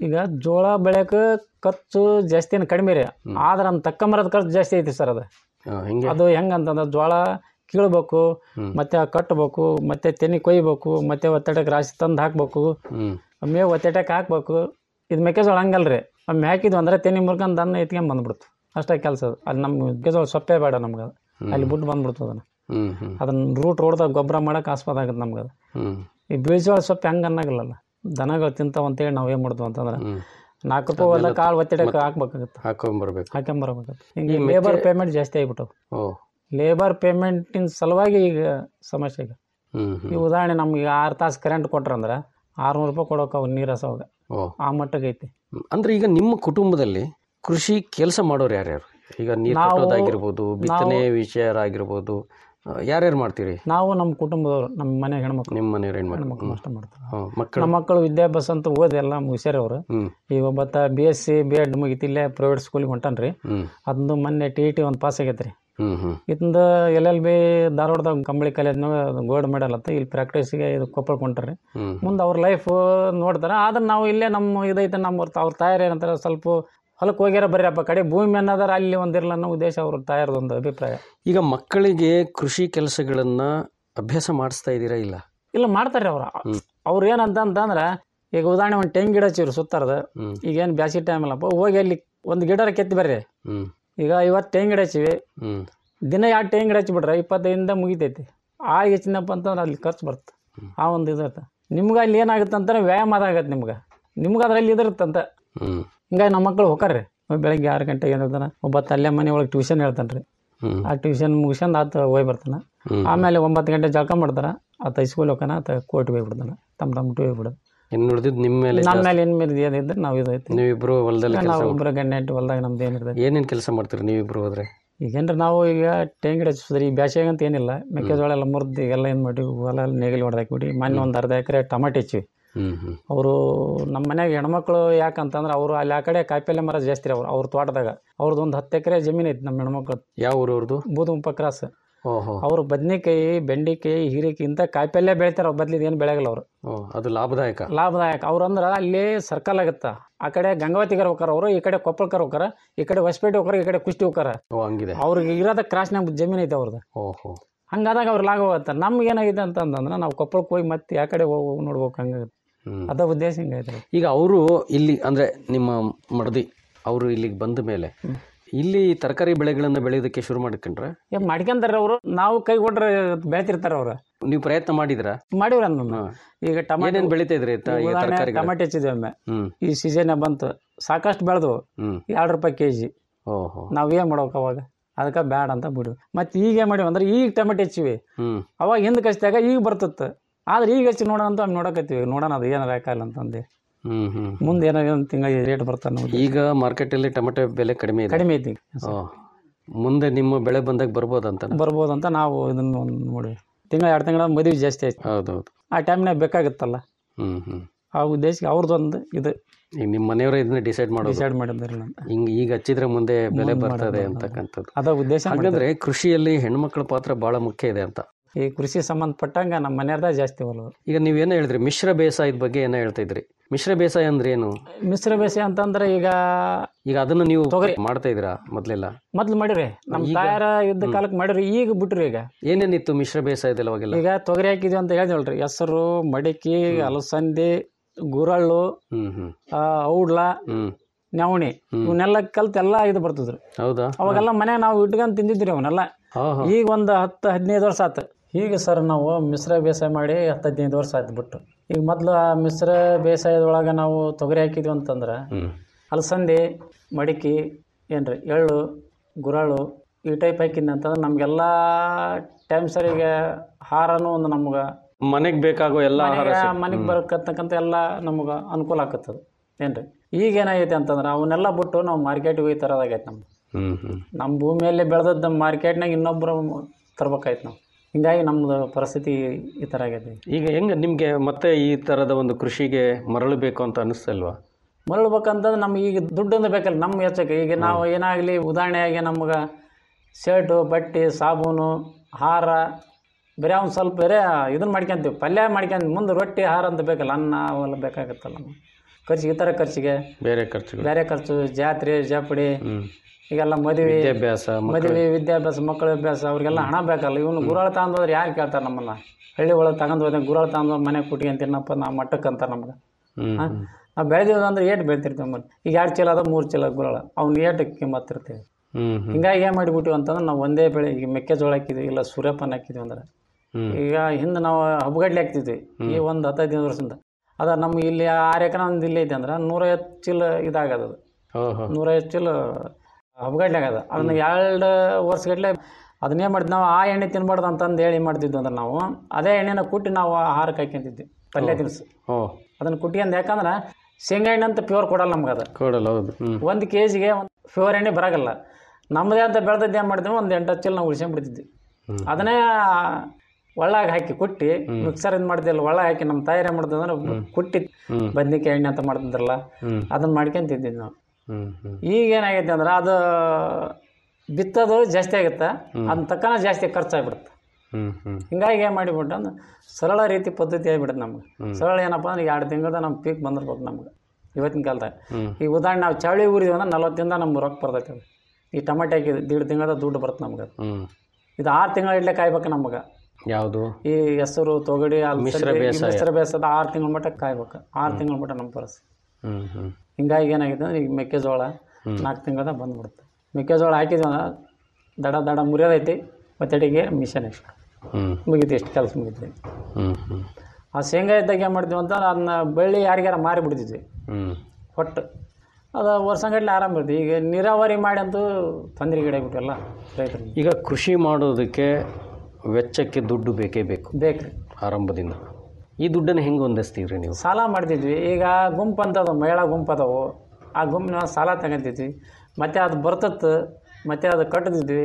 ಈಗ ಜೋಳ ಬೆಳೆಯೋಕೆ ಖರ್ಚು ಜಾಸ್ತಿ ಕಡಿಮೆ ರೀ ಹ್ಮ್. ಆದ್ರೆ ನಮ್ಮ ತಕ್ಕ ಮರದ ಖರ್ಚು ಜಾಸ್ತಿ ಐತಿ ಸರ್ ಅದು ಆ, ಹೆಂಗೆ ಅದು ಹೆಂಗೆ ಅಂತಂದ್ರೆ ಜೋಳ ಕೀಳ್ಬೇಕು ಹ್ಮ್. ಮತ್ತೆ ಕಟ್ಟಬೇಕು ಮತ್ತೆ ತೆನಿ ಕೊಯ್ಬೇಕು ಮತ್ತೆ ಒತ್ತಡಕ್ಕೆ ರಾಶಿ ತಂದು ಹಾಕ್ಬೇಕು ಹ್ಮ್ ಮೇವು ಒತ್ತಡಕ್ಕೆ ಹಾಕ್ಬೇಕು ಇದು ಮೆಕ್ಕೆಜೋಳ ಹಂಗಲ್ರಿ ಒಮ್ಮೆ ಹಾಕಿದ್ವು ಅಂದ್ರೆ ತೆನಿ ಮುರ್ಕೊಂಡು ದನ್ನ ಎತ್ಕೊಂಡ್ ಬಂದ್ಬಿಡ್ತು ಅಷ್ಟೇ ಕೆಲಸ ಅದು ಅಲ್ಲಿ ನಮ್ಮ ಮೆಕ್ಕೆಜೋಳ ಸೊಪ್ಪೆ ಬೇಡ ನಮ್ಗೆ ಅದು ಅಲ್ಲಿ ಬಿಟ್ಟು ಬಂದ್ಬಿಡ್ತು ಅದನ್ನು ಹ್ಮ್ ಹ್ಮ್ ಅದನ್ನ ರೂಟ್ ರೋಡ್ದಾಗ ಗೊಬ್ಬರ ಮಾಡಕ್ಕೆ ಆಸ್ಪದ ಆಗುತ್ತೆ ನಮ್ಗೆ ಅದು ಹ್ಮ್ ಈ ಬೀಜೋಳ ಸೊಪ್ಪು ಹೆಂಗೆ ಅನ್ನಂಗಿಲ್ಲಲ್ಲ ದನಗಳು ತಿಂತಾವ ಅಂತೇಳಿ ನಾವು ಏನು ಮಾಡ್ತೀವಿ ಅಂತಂದ್ರೆ ಹ್ಮ್ ನಾಲ್ಕು ರೂಪಾಯಿ ಹೊಲ ಕಾಳು ಒತ್ತಡಕ್ಕೆ ಹಾಕ್ಬೇಕಾಗುತ್ತೆ ಹಾಕೊಂಬರ್ಬೇಕು ಹಾಕೊಂಬರ್ಬೇಕಾಗುತ್ತೆ ಹಿಂಗೆ ಈ ಮೆಕ್ಕೆ- ಲೇಬರ್ ಪೇಮೆಂಟ್ ಜಾಸ್ತಿ ಆಗಿಬಿಟ್ಟು ಓ ಲೇಬರ್ ಪೇಮೆಂಟಿನ ಸಲುವಾಗಿ ಈಗ ಸಮಸ್ಯೆ ಈಗ ಹ್ಮ್ ಈ ಹ್ಮ್ ಉದಾಹರಣೆ ನಮ್ಗೆ ಆರು ತಾಸು ಕರೆಂಟ್ ಕೊಟ್ರಂದ್ರೆ ಆರುನೂರು ರೂಪಾಯಿ ಕೊಡೋಕೆ ಅವು ನೀರು ಹಸವಾಗ ಓ ಆ ಮಟ್ಟಕ್ಕೆ ಐತಿ ಅಂದ್ರೆ ಈಗ ನಿಮ್ಮ ಕುಟುಂಬದಲ್ಲಿ ಕೃಷಿ ಕೆಲಸ ಮಾಡೋರು ಯಾರ್ಯಾರು ಈಗ ನೀರು ನಾವು- ಕಟ್ಟೋದಾಗಿರ್ಬೋದು ಬಿತ್ತನೆ ವಿಷಯರಾಗಿರ್ಬೋದು ಆ, ಯಾರ್ಯಾರು ಮಾಡ್ತೀರಿ ನಾವು ನಮ್ಮ ಕುಟುಂಬದವರು ನಮ್ಮ ಮನೆ ಹೆಣ್ಮಕ್ಳು ನಿಮ್ಮ ಮನೆಯವ್ರು ಹೆಣ್ಮಕ್ಳು ಹೆಣ್ಮಕ್ಳು ಅಷ್ಟೇ ಮಾಡ್ತಾರೆ ಹಾಂ ಮಕ್ಕಳು ನಮ್ಮ ಮಕ್ಕಳು ವಿದ್ಯಾಭ್ಯಾಸ ಅಂತ ಓದಿ ಎಲ್ಲ ಮುಗಿಸ್ಯಾರ ಅವರು ಹ್ಮ್ ಈಗ ಒಬ್ಬತ್ತ B S C B Ed ಮುಗಿತು ಇಲ್ಲೇ ಪ್ರೈವೇಟ್ ಸ್ಕೂಲಿಗೆ ಹೊಂಟಾನ್ರಿ ಹ್ಮ್ ಅದೊಂದು ಮೊನ್ನೆ ಟಿ ಇ ಟಿ ಒಂದು ಪಾಸ್ ಆಗೈತೆ ರೀ ಹ್ಮ್ ಹ್ಮ್ ಇದರಿಂದ ಎಲ್ ಎಲ್ ಬಿ ಧಾರವಾಡದಾಗ ಕಂಬಳಿ ಕಾಲೇಜ್ನಾಗ ಗೋಲ್ಡ್ ಮೆಡಲ್ ಅಂತ ಇಲ್ಲಿ ಪ್ರಾಕ್ಟೀಸಿಗೆ ಇದು ಕೊಪ್ಪಳಕ್ಕೆ ಹೊಂಟಾರ್ರಿ ಹ್ಮ್ ಮುಂದೆ ಅವ್ರ ಲೈಫ್ ನೋಡ್ತಾರೆ ಆದ್ರೆ ನಾವು ಇಲ್ಲೇ ನಮ್ಮ ಇದೈತೆ ನಮ್ಮ ಅವ್ರ ತಾಯರ್ ಏನಂತಾರೆ ಸ್ವಲ್ಪ ಹೊಲಕ್ಕೆ ಹೋಗ್ಯಾರ ಬರ್ರಿಯಪ್ಪ ಕಡೆ ಭೂಮಿ ಅನ್ನೋದಾರ ಅಲ್ಲಿ ಒಂದಿರಲ್ಲ ಅನ್ನೋ ಉದ್ದೇಶ ಅವ್ರ ತಾಯರ್ದು ಒಂದು ಅಭಿಪ್ರಾಯ ಈಗ ಮಕ್ಕಳಿಗೆ ಕೃಷಿ ಕೆಲಸಗಳನ್ನ ಅಭ್ಯಾಸ ಮಾಡಿಸ್ತಾ ಇದ್ದೀರಾ ಇಲ್ಲ ಇಲ್ಲ ಮಾಡ್ತಾರೆ ಅವ್ರು ಹ್ಮ್. ಅವ್ರು ಏನಂತ ಅಂತಂದ್ರೆ ಈಗ ಉದಾಹರಣೆ ಒಂದು ತೆಂಗು ಗಿಡ ಹಚ್ಚಿರು ಸುತ್ತಾರದ ಹ್ಮ್ ಈಗ ಏನು ಬ್ಯಾಸಿಗೆ ಟೈಮ್ ಅಲ್ಲಪ್ಪ ಹೋಗಿ ಅಲ್ಲಿ ಒಂದು ಗಿಡರ ಕೆತ್ತಿ ಬರ್ರಿ ಹ್ಮ್ ಈಗ ಇವತ್ತು ತೆಂಗು ಗಿಡ ಹಚ್ಚಿವಿ ಹ್ಮ್ ದಿನ ಎರಡು ತೆಂಗು ಗಿಡ ಹಚ್ಚಿಬಿಟ್ರೆ ಇಪ್ಪತ್ತೈದಿಂದ ಮುಗಿತೈತಿ ಆ ಹೆಚ್ಚಿನಪ್ಪ ಅಂತಂದ್ರೆ ಅಲ್ಲಿ ಖರ್ಚು ಬರುತ್ತೆ ಆ ಒಂದು ಇದು ಇರುತ್ತೆ ನಿಮ್ಗೆ ಅಲ್ಲಿ ಏನಾಗುತ್ತೆ ಅಂತಂದ್ರೆ ವ್ಯಾಯಾಮ ಅದಾಗತ್ತೆ ನಿಮ್ಗೆ ನಿಮ್ಗೆ ಅದರಲ್ಲಿ ಇದಿರುತ್ತಂತ ಹ್ಮ್ ಹಿಂಗಾಗಿ ನಮ್ಮ ಮಕ್ಕಳು ಹೋಗ್ತಾರೆ ಬೆಳಗ್ಗೆ ಆರು ಗಂಟೆಗೆ ಏನಿರ್ತಾನೆ ಒಬ್ಬತ್ತು ಅಲ್ಲೇ ಮನೆ ಒಳಗೆ ಟ್ಯೂಷನ್ ಹೇಳ್ತಾನೆ ರೀ ಹ್ಮ್ ಆ ಟ್ಯೂಷನ್ ಮುಗಿಸ್ಕೊಂಡು ಆತ ಹೋಗಿ ಬರ್ತಾನೆ ಹ್ಮ್ ಆಮೇಲೆ ಒಂಬತ್ತು ಗಂಟೆ ಜಳಕ ಮಾಡ್ತಾನೆ ಆತ ಹೈಸ್ಕೂಲ್ ಹೋಗ್ತಾನೆ ಆತ ಕೋರ್ಟ್ಗೆ ಹೋಗ್ಬಿಡ್ತಾನೆ ತಮ್ಮ ತಮ್ಮ ಟು ಹೋಗ್ಬಿಡೋದು ಇನ್ನು ಉಳಿದಿದ್ದು ನಿಮ್ಮ ಮೇಲೆ ನಮ್ಮ ಮೇಲೆ ಏನು ಮೇಲೆ ಏನಿದ್ರೆ ನಾವು ಇದು ಐತಿ ನೀವಿಬ್ರು ಹೊಲದಲ್ಲಿ ಕೆಲಸ ನಾವು ಒಬ್ಬರ ಗಂಟೆ ಎಂಟು ಹೊಲ್ದಾಗ ನಮ್ದು ಏನಿರ್ತದೆ ಏನೇನು ಕೆಲಸ ಮಾಡ್ತೀರಿ ನೀವಿಬ್ರು ಹೋದ್ರೆ ಈಗೇನ್ರಿ ನಾವು ಈಗ ತೆಂಗಿಡ ಹಚ್ಚಿದ್ರಿ ಈ ಬ್ಯಾಸಿಗೆ ಅಂತ ಏನಿಲ್ಲ ಮೆಕ್ಕೆಜೋಳ ಎಲ್ಲ ಮುರಿದು ಎಲ್ಲ ಏನು ಮಾಡಿವಿ ಹೊಲ ಎಲ್ಲ ನೇಗಿಲು ಹೊಡೆದಾಕ್ಬಿಟ್ಟು ಮೊನ್ನೆ ಒಂದು ಅರ್ಧ ಎಕರೆ ಟಮಾಟೆ ಹಚ್ಚಿವಿ ಹ್ಮ್ ಹ್ಮ್ ಅವರು ನಮ್ಮ ಮನ್ಯಾಗ ಹೆಣ್ಮಕ್ಳು ಯಾಕಂತಂದ್ರೆ ಅವರು ಅಲ್ಲಿ ಆ ಕಡೆ ಕಾಯಿಪಲ್ಲೆ ಮರ ಜಾಸ್ತಿ ರೀ ಅವ್ರು ಅವ್ರ ತೋಟದಾಗ ಅವ್ರದ್ದು ಒಂದು ಹತ್ತು ಎಕರೆ ಜಮೀನು ಐತಿ ನಮ್ಮ ಹೆಣ್ಮಕ್ಳು ಯಾವ ಊರವ್ರದ್ದು ಬೂದುಂಪ ಕ್ರಾಸ್ ಓಹೋ ಅವರು ಬದ್ನಿಕಾಯಿ ಬೆಂಡಿಕಾಯಿ ಹೀರೆಕಾಯಿ ಇಂಥ ಕಾಯಿಪಲ್ಲೆ ಬೆಳಿತಾರೆ ಅವ್ರು ಬದ್ಲಿದ್ ಏನು ಬೆಳೆಯಲ್ಲ ಅವರು ಓ ಅದು ಲಾಭದಾಯಕ ಲಾಭದಾಯಕ ಅವ್ರು ಅಂದ್ರೆ ಅಲ್ಲಿ ಸರ್ಕಲ್ ಆಗುತ್ತ ಆ ಕಡೆ ಗಂಗಾವತಿಗರ್ ಹೋಗಾರ ಅವರು ಈ ಕಡೆ ಕೊಪ್ಪಳಕರ್ ಹೋಗಾರ ಈ ಕಡೆ ಹೊಸಪೇಟೆ ಹೋಗಾರ ಈ ಕಡೆ ಕುಷ್ಟಿ ಹೋಗಾರ ಓ ಹಂಗಿದೆ ಅವ್ರಿಗೆ ಇರೋದ ಕ್ರಾಸ್ನಾಗ ಜಮೀನು ಐತೆ ಅವ್ರದ್ದು ಓಹೋ ಹಂಗಾದಾಗ ಅವ್ರು ಲಾಭ ಹೋಗುತ್ತೆ ನಮ್ಗೆ ಏನಾಗಿದೆ ಅಂತಂದ್ರೆ ನಾವು ಕೊಪ್ಪಳಕ್ಕೆ ಹೋಗಿ ಮತ್ತೆ ಆ ಕಡೆ ಹೋಗಿ ನೋಡ್ಬೇಕು ಹಂಗಾಗುತ್ತೆ ಹ್ಮ್ ಅದ ಉದ್ದೇಶ ಹಿಂಗೈತೆ ಈಗ ಅವರು ಇಲ್ಲಿ ಅಂದ್ರೆ ನಿಮ್ಮ ಮಡದಿ ಅವರು ಇಲ್ಲಿಗೆ ಬಂದ ಮೇಲೆ ಇಲ್ಲಿ ತರಕಾರಿ ಬೆಳೆಗಳನ್ನ ಬೆಳೆಯೋದಕ್ಕೆ ಶುರು ಮಾಡ್ಕೊಂಡ್ರೆ ಏನ್ ಮಾಡ್ಕೊಂತಾರೆ ಅವರು ನಾವು ಕೈ ಕೊಟ್ರೆ ಬೆಳಿತಿರ್ತಾರೆ ಅವ್ರು ನೀವು ಪ್ರಯತ್ನ ಮಾಡಿದ್ರಾ ಮಾಡಿವ್ರ ನಮ್ಮ ಹಾ. ಈಗ ಟಮಾಟೆ ಏನೇನ್ ಬೆಳಿತಾ ಇದ್ರಿ ತ- ಈ ಉದಾಹರಣೆ ತರಕಾರಿ ಟಮಾಟೆ ಹಚ್ಚಿದ್ವಿ ಒಮ್ಮೆ ಹ್ಮ್ ಈ ಸೀಸನ್ ಬಂತು ಸಾಕಷ್ಟು ಬೆಳೆದು ಹ್ಮ್ ಎರಡು ರೂಪಾಯಿ ಕೆ ಜಿ ಓಹೋ ನಾವು ಏನು ಮಾಡ್ಬೇಕು ಅವಾಗ ಅದಕ್ಕೆ ಬ್ಯಾಡ ಅಂತ ಬಿಡು ಮತ್ತು ಈಗ ಏನು ಮಾಡಿವಿ ಅಂದ್ರೆ ಈಗ ಟಮಾಟೆ ಹಚ್ಚಿವಿ ಹ್ಮ್ ಅವಾಗ ಹಿಂದಕ್ಕೆ ಹಚ್ಚಿದಾಗ ಈಗ ಬರ್ತತ್ತು ಆದ್ರೆ ಈಗ ಹಚ್ಚಿ ನೋಡೋಣ ಅಂತ ಒಮ್ಮೆ ನೋಡಕತ್ತೀವಿ ನೋಡೋಣ ಅದು ಏನಾರ ಯಾಕಲ್ಲ ಅಂತಂದು ಹ್ಮ್ ಹ್ಮ್ ಮುಂದೆ ಏನಾರ ಒಂದು ತಿಂಗಳಿಗೆ ರೇಟ್ ಬರ್ತಾನೆ ನೋಡಿ ಈಗ ಮಾರ್ಕೆಟಲ್ಲಿ ಟೊಮೆಟೊ ಬೆಲೆ ಕಡಿಮೆ ಇದೆ ಕಡಿಮೆ ಐತಿ ಓ. ಮುಂದೆ ನಿಮ್ಮ ಬೆಳೆ ಬಂದಾಗ ಬರ್ಬೋದಂತ ಬರ್ಬೋದು ಅಂತ ನಾವು ಇದನ್ನು ಒಂದು ನೋಡಿ ತಿಂಗಳ ಎರಡು ತಿಂಗಳ ಮದುವೆ ಜಾಸ್ತಿ ಆಯ್ತು ಹೌದೌದು ಆ ಟೈಮ್ನಾಗ ಬೇಕಾಗುತ್ತಲ್ಲ ಹ್ಮ್ ಹ್ಮ್ ಆ ಉದ್ದೇಶಕ್ಕೆ ಅವ್ರದ್ದೊಂದು ಇದು ಈಗ ನಿಮ್ಮ ಮನೆಯವರೇ ಇದನ್ನ ಡಿಸೈಡ್ ಮಾಡೋದು ಡಿಸೈಡ್ ಮಾಡಿದ್ದಿರಲ್ಲ ಅಂತ ಹಿಂಗ್ ಈಗ ಹಚ್ಚಿದ್ರೆ ಮುಂದೆ ಬೆಲೆ ಮುಂದೆ ಬರ್ತದೆ ಮಾಡೋದು. ಅಂತಕ್ಕಂಥದ್ದು ಅದ ಉದ್ದೇಶ ಮಾಡಿದ್ದು. ಹಾಗಾದ್ರೆ ಕೃಷಿಯಲ್ಲಿ ಹೆಣ್ಮಕ್ಳ ಪಾತ್ರ ಬಹಳ ಮುಖ್ಯ ಇದೆ ಅಂತ ಈ ಕೃಷಿ ಸಂಬಂಧಪಟ್ಟಂಗ ನಮ್ಮ ಮನೆಯವ್ರದ ಜಾಸ್ತಿ ಒಲವು ಈಗ ನೀವೇನೋ ಹೇಳಿದ್ರಿ ಮಿಶ್ರ ಬೇಸಾಯದ ಬಗ್ಗೆ ಏನೋ ಹೇಳ್ತಾ ಇದ್ರಿ ಮಿಶ್ರ ಬೇಸಾಯ ಅಂದ್ರೆ ಏನು ಮಿಶ್ರ ಬೇಸಾಯ ಅಂತಂದ್ರೆ ಈಗ ಈಗ ಅದನ್ನು ನೀವು ತೊಗರಿ. ಮಾಡ್ತಾ ಇದ್ದೀರಾ ಮೊದಲೆಲ್ಲ ಮೊದ್ಲು ಮಾಡಿರಿ ನಮ್ಮ ಈಗ? ತಾಯಾರ ಇದ್ದ ಕಾಲಕ್ಕೆ ಮಾಡಿರಿ ಈಗ ಬಿಟ್ರಿ ಈಗ ಏನೇನಿತ್ತು ಮಿಶ್ರ ಬೇಸಾಯದಲ್ಲಿ ಅವಾಗೆಲ್ಲ ಈಗ ತೊಗರಿ ಹಾಕಿದ್ವಿ ಅಂತ ಹೇಳಿದ್ವಲ್ರಿ ಹೆಸರು ಮಡಿಕೆ ಅಲಸಂದಿ ಗುರಳ್ಳು ಹ್ಮ್ ಹ್ಮ್ ಆ, ಔಡ್ಲ ಹ್ಮ್ ನವಣಿ ಹ್ಮ್. ಇವನ್ನೆಲ್ಲ ಕಲ್ತ್ ಎಲ್ಲ ಇದು ಬರ್ತದ್ರಿ ಹೌದಾ ಅವಾಗೆಲ್ಲ ಮನ್ಯಾಗ ನಾವು ಇಟ್ಕೊಂಡ್ ತಿಂದಿದ್ರಿ ಅವನ್ನೆಲ್ಲ ಹಾ ಹಾ ಈಗ ಒಂದು ಹತ್ತು ಹದಿನೈದು ವರ್ಷ ಆತು ಈಗ ಸರ್ ನಾವು ಮಿಶ್ರ ಬೇಸಾಯ ಮಾಡಿ ಹತ್ತು ಹದಿನೈದು ವರ್ಷ ಆಯ್ತು ಬಿಟ್ಟು ಈಗ ಮೊದ್ಲು ಆ ಮಿಶ್ರ ಬೇಸಾಯದೊಳಗೆ ನಾವು ತೊಗರಿ ಹಾಕಿದ್ವಿ ಅಂತಂದ್ರೆ ಹ್ಮ್ ಅಲಸಂದಿ ಮಡಿಕೆ ಏನ್ರಿ ಎಳ್ಳು ಗುರಾಳು ಈ ಟೈಪ್ ಹಾಕಿದ್ನಿ ಅಂತಂದ್ರೆ ನಮಗೆಲ್ಲ ಟೈಮ್ ಸರಿಗೆ ಹಾರನೂ ಒಂದು ನಮ್ಗೆ ಮನೆಗ್ ಬೇಕಾಗೋ ಎಲ್ಲ ಆಹಾರ ಸಿಗ್- ಮನೆಗೆ ಬರಕತ್ತಕ್ಕಂಥ ಎಲ್ಲ ನಮ್ಗೆ ಅನುಕೂಲ ಆಕತ್ತದ ಏನ್ರಿ ಈಗ ಏನಾಗೈತೆ ಅಂತಂದ್ರೆ ಅವನ್ನೆಲ್ಲ ಬಿಟ್ಟು ನಾವು ಮಾರ್ಕೆಟಿಗೆ ಹೋಗಿ ತರೋದಾಗೈತೆ ನಮ್ಗೆ ಹ್ಮ್ ಹ್ಮ್ ನಮ್ಮ ಭೂಮಿಯಲ್ಲಿ ಬೆಳೆದದ್ದು ಮಾರ್ಕೆಟ್ನಾಗ ಇನ್ನೊಬ್ಬರು ತರ್ಬೇಕಾಯ್ತು ನಾವು ಹಿಂಗಾಗಿ ನಮ್ಮದು ಪರಿಸ್ಥಿತಿ ಈ ಥರ ಆಗೈತಿ ಈಗ ಹೆಂಗ ನಿಮ್ಗೆ ಮತ್ತೆ ಈ ತರದ ಒಂದು ಕೃಷಿಗೆ ಮರಳಬೇಕು ಅಂತ ಅನಿಸ್ತಲ್ವಾ ಮರಳ್ಬೇಕಂತಂದ್ರೆ ನಮ್ಗೆ ಈಗ ದುಡ್ಡೊಂದು ಬೇಕಲ್ಲ ನಮ್ಮ ವೆಚ್ಚಕ್ಕೆ ಈಗ ನಾವು ಏನಾಗಲಿ ಉದಾಹರಣೆಯಾಗಿ ನಮ್ಗೆ ಶರ್ಟು ಬಟ್ಟೆ ಸಾಬೂನು ಹಾರ ಬೇರೆ ಒಂದು ಸ್ವಲ್ಪ ಬೇರೆ ಇದನ್ನ ಮಾಡ್ಕೊಂತೀವಿ ಪಲ್ಯ ಮಾಡ್ಕೊಂಡ್ ಮುಂದೆ ರೊಟ್ಟಿ ಹಾರ ಅಂತ ಬೇಕಲ್ಲ ಅನ್ನ ಅವೆಲ್ಲ ಬೇಕಾಗತ್ತಲ್ಲ ನಮ್ಗೆ ಖರ್ಚಿಗೆ ಈ ಥರ ಖರ್ಚಿಗೆ ಬೇರೆ ಖರ್ಚುಗಳು ಬೇರೆ ಖರ್ಚು ಜಾತ್ರೆ ಜಾಪಡಿ ಹ್ಮ್ ಈಗೆಲ್ಲ ಮದುವೆ ವಿದ್ಯಾಭ್ಯಾಸ ಮಕ್ಕಳು ಮದುವೆ ವಿದ್ಯಾಭ್ಯಾಸ ಮಕ್ಕಳ ಅಭ್ಯಾಸ ಅವ್ರಿಗೆಲ್ಲ ಹಣ ಬೇಕಲ್ಲ ಇವನು ಗುರಾಳ ತಗೊಂಡ್ ಹೋದ್ರೆ ಯಾರು ಕೇಳ್ತಾರೆ ನಮ್ಮನ್ನ ಹಳ್ಳಿ ಒಳಗೆ ತಗೊಂಡ್ ಹೋದ್ರೆ ಗುರಾಳ ತಗೊಂಡ್ ಹೋಗಿ ಮನೆ ಕುಟ್ಟಿ ಅಂತೀನಪ್ಪ ನಾ ಮಟ್ಟಕ್ಕೆ ಅಂತಾರೆ ನಮ್ಗೆ ಹ್ಮ್ ಹ್ಮ್ ನಾವು ಬೆಳೆದಿವಿ ಅಂದ್ರೆ ಏಟ್ ಬೆಳಿತಿರ್ತೀವಿ ಮತ್ತೆ ಈಗ ಎರಡು ಚೀಲ ಅದ ಮೂರು ಚೀಲ ಗುರಾಳ ಅವ್ನು ಏಟ್ ಕಿಮ್ಮತ್ ಇರ್ತೀವಿ ಹ್ಮ್ ಹ್ಮ್ ಹಿಂಗಾಗಿ ಏನು ಮಾಡಿಬಿಟ್ಟಿವಿ ಅಂತಂದ್ರೆ ನಾವು ಒಂದೇ ಬೆಳೆ ಈಗ ಮೆಕ್ಕೆಜೋಳ ಹಾಕಿದ್ವಿ ಇಲ್ಲ ಸೂರ್ಯಪಾನ ಹಾಕಿದ್ವಿ ಅಂದ್ರೆ ಹ್ಮ್ ಈಗ ಹಿಂದೆ ನಾವು ಹಬ್ಬಗಡ್ಲೆ ಹಾಕ್ತಿದ್ವಿ ಈ ಒಂದು ಹತ್ತೈದು ವರ್ಷದಿಂದ ಅದ ನಮ್ಗೆ ಇಲ್ಲಿ ಆರು ಎಕರೆ ಒಂದು ಇಲ್ಲಿ ಐತೆ ಅಂದ್ರೆ ನೂರೈವತ್ತು ಚೀಲ ಇದಾಗದ ಅದು ಹೋ ಹೋ ನೂರೈವತ್ತು ಚೀಲ ಹಬ್ಬಗಡ್ಲೆ ಆಗದ ಅದನ್ನ ಎರಡು ವರ್ಷಗಟ್ಲೆ ಅದನ್ನೇ ಮಾಡಿದ್ ನಾವು ಆ ಎಣ್ಣೆ ತಿನ್ಬಾರ್ದು ಅಂತಂದು ಹೇಳಿ ಮಾಡ್ತಿದ್ವಿ ಅಂದ್ರೆ ನಾವು ಅದೇ ಎಣ್ಣೆನ ಕುಟ್ಟಿ ನಾವು ಆಹಾರಕ್ಕೆ ಹಾಕ್ಯಂತಿದ್ವಿ ಪಲ್ಯ ತಿನಿಸು ಓ ಅದನ್ನು ಕುಟ್ಟಿ ಯಾಕಂದ್ರೆ ಶೇಂಗಾ ಎಣ್ಣೆ ಅಂತ ಪ್ಯೂರ್ ಕೊಡಲ್ಲ ನಮ್ಗೆ ಅದು ಕೊಡಲ್ಲ ಹೌದು ಹ್ಮ್ ಒಂದು ಕೆ ಜಿಗೆ ಒಂದು ಪ್ಯೂರ್ ಎಣ್ಣೆ ಬರಾಗಲ್ಲ ನಮ್ಮದೇ ಅಂತ ಬೆಳೆದದ್ದು ಏನು ಮಾಡ್ತೀವಿ ಒಂದು ಎಂಟು ಹತ್ತು ಚೀಲ ನಾವು ಉಳಿಸ್ಕೊಂಡ್ಬಿಡ್ತಿದ್ವಿ ಹ್ಮ್. ಅದನ್ನೇ ಒಳ್ಳಾಗ ಹಾಕಿ ಕುಟ್ಟಿ ಮಿಕ್ಸರ್ ಇದು ಮಾಡ್ತಿಲ್ಲ ಒಳ್ಳೆ ಹಾಕಿ ನಮ್ಮ ತಾಯಿರ ಮಾಡ್ತಂದ್ರೆ ಕುಟ್ಟಿ ಹ್ಮ್. ಬದ್ನಿಕಾಯಿ ಎಣ್ಣೆ ಅಂತ ಮಾಡ್ತಿದ್ರಲ್ಲ ಹ್ಮ್ ಅದನ್ನ ಮಾಡ್ಕೊಂತಿದ್ವಿ ನಾವು ಹ್ಮ್ ಹ್ಮ್ ಈಗ ಏನಾಗೈತೆ ಅಂದ್ರೆ ಅದು ಬಿತ್ತೋದು ಜಾಸ್ತಿ ಆಗುತ್ತೆ ಅದನ್ನ ತಕ್ಕನ ಜಾಸ್ತಿ ಖರ್ಚಾಗ್ಬಿಡುತ್ತೆ ಹ್ಮ್ ಹ್ಮ್ ಹಿಂಗಾಗಿ ಏನು ಮಾಡಿಬಿಟ್ಟು ಅಂದ್ರೆ ಸರಳ ರೀತಿ ಪದ್ಧತಿ ಆಗಿಬಿಡುತ್ತೆ ನಮ್ಗೆ ಸರಳ ಏನಪ್ಪ ಅಂದ್ರೆ ಎರಡು ತಿಂಗಳದ ನಮ್ಮ ಪೀಕ್ ಬಂದಿರ್ಬೇಕು ನಮ್ಗೆ ಇವತ್ತಿನ ಕಾಲದಾಗ ಹ್ಮ್. ಈಗ ಉದಾಹರಣೆ ನಾವು ಚವಳಿ ಊರಿದೀವಿ ಅಂದ್ರೆ ನಲ್ವತ್ತಿಂದ ನಮ್ಗೆ ರೊಕ್ಕ ಬರ್ತೈತೆ ಅದು ಈ ಟಮಾಟೆ ಹಾಕಿದ್ದು ದೀಡ್ ತಿಂಗಳದ ದುಡ್ಡು ಬರುತ್ತೆ ನಮ್ಗೆ ಅದು. ಹ್ಮ್ ಇದು ಆರು ತಿಂಗಳ ಇಡ್ಲೆ ಕಾಯ್ಬೇಕು ನಮ್ಗೆ ಯಾವುದು ಈ ಹೆಸರು ತೊಗಡಿ ಮಿಶ್ರ ಅಲಸಂದೆ, ಈ ಬೇಸಾಯ. ಮಿಶ್ರ ಬೇಸಾಯದ ಆರು ತಿಂಗಳ ಮಟ್ಟ ಕಾಯ್ಬೇಕು ಆರು ತಿಂಗಳ ಮಟ್ಟ ನಮ್ಮ ಪರಿಸ್ಥಿತಿ ಹ್ಮ್ ಹ್ಮ್ ಹಿಂಗಾಗಿ ಏನಾಗಿದೆ ಅಂದ್ರೆ ಈಗ ಮೆಕ್ಕೆಜೋಳ ನಾಲ್ಕು ತಿಂಗಳದ ಬಂದ್ಬಿಡುತ್ತೆ ಮೆಕ್ಕೆಜೋಳ ಹಾಕಿದ್ವಿ ಅಂದ್ರೆ ದಡ ದಡ ಮುರಿಯೋದೈತಿ ಮತ್ತಡಿಗೆ ಮಿಷನ್ ಎಷ್ಟು ಹ್ಮ್ ಮುಗಿತು ಎಷ್ಟು ಕೆಲಸ ಮುಗಿತು ಹ್ಮ್ ಹ್ಮ್ ಆ ಶೇಂಗಾ ಇದ್ದಾಗ ಏನು ಮಾಡ್ತೀವಿ ಅಂತ ಅದನ್ನ ಬೆಳ್ಳಿ ಯಾರಿಗಾರ ಮಾರಿ ಬಿಡ್ತಿದ್ವಿ ಹ್ಮ್ ಒಟ್ಟು ಅದು ವರ್ಷಗಟ್ಟಲೆ ಆರಾಮ ಇರ್ತೀವಿ ಈಗ ನೀರಾವರಿ ಮಾಡಿ ಅಂತೂ ತೊಂದರೆ ಗಿಡಾಗ್ಬಿಟ್ಟಲ್ಲ ರೈತರಿಗೆ ಈಗ ಕೃಷಿ ಮಾಡೋದಕ್ಕೆ ವೆಚ್ಚಕ್ಕೆ ದುಡ್ಡು ಬೇಕೇ ಬೇಕು ಬೇಕ್ರಿ ಆರಂಭದಿಂದ ಈ ದುಡ್ಡನ್ನು ಹೆಂಗೆ ಹೊಂದಿಸ್ತೀರಿ ನೀವು ಸಾಲ ಮಾಡ್ತಿದ್ವಿ ಈಗ ಗುಂಪು ಅಂತದ ಮಹಿಳಾ ಗುಂಪು ಅದಾವು ಆ ಗುಂಪಿನ ಸಾಲ ತಗೊಂತಿದ್ವಿ ಮತ್ತೆ ಅದು ಬರ್ತತ್ತು ಮತ್ತೆ ಅದು ಕಟ್ಟಿದ್ವಿ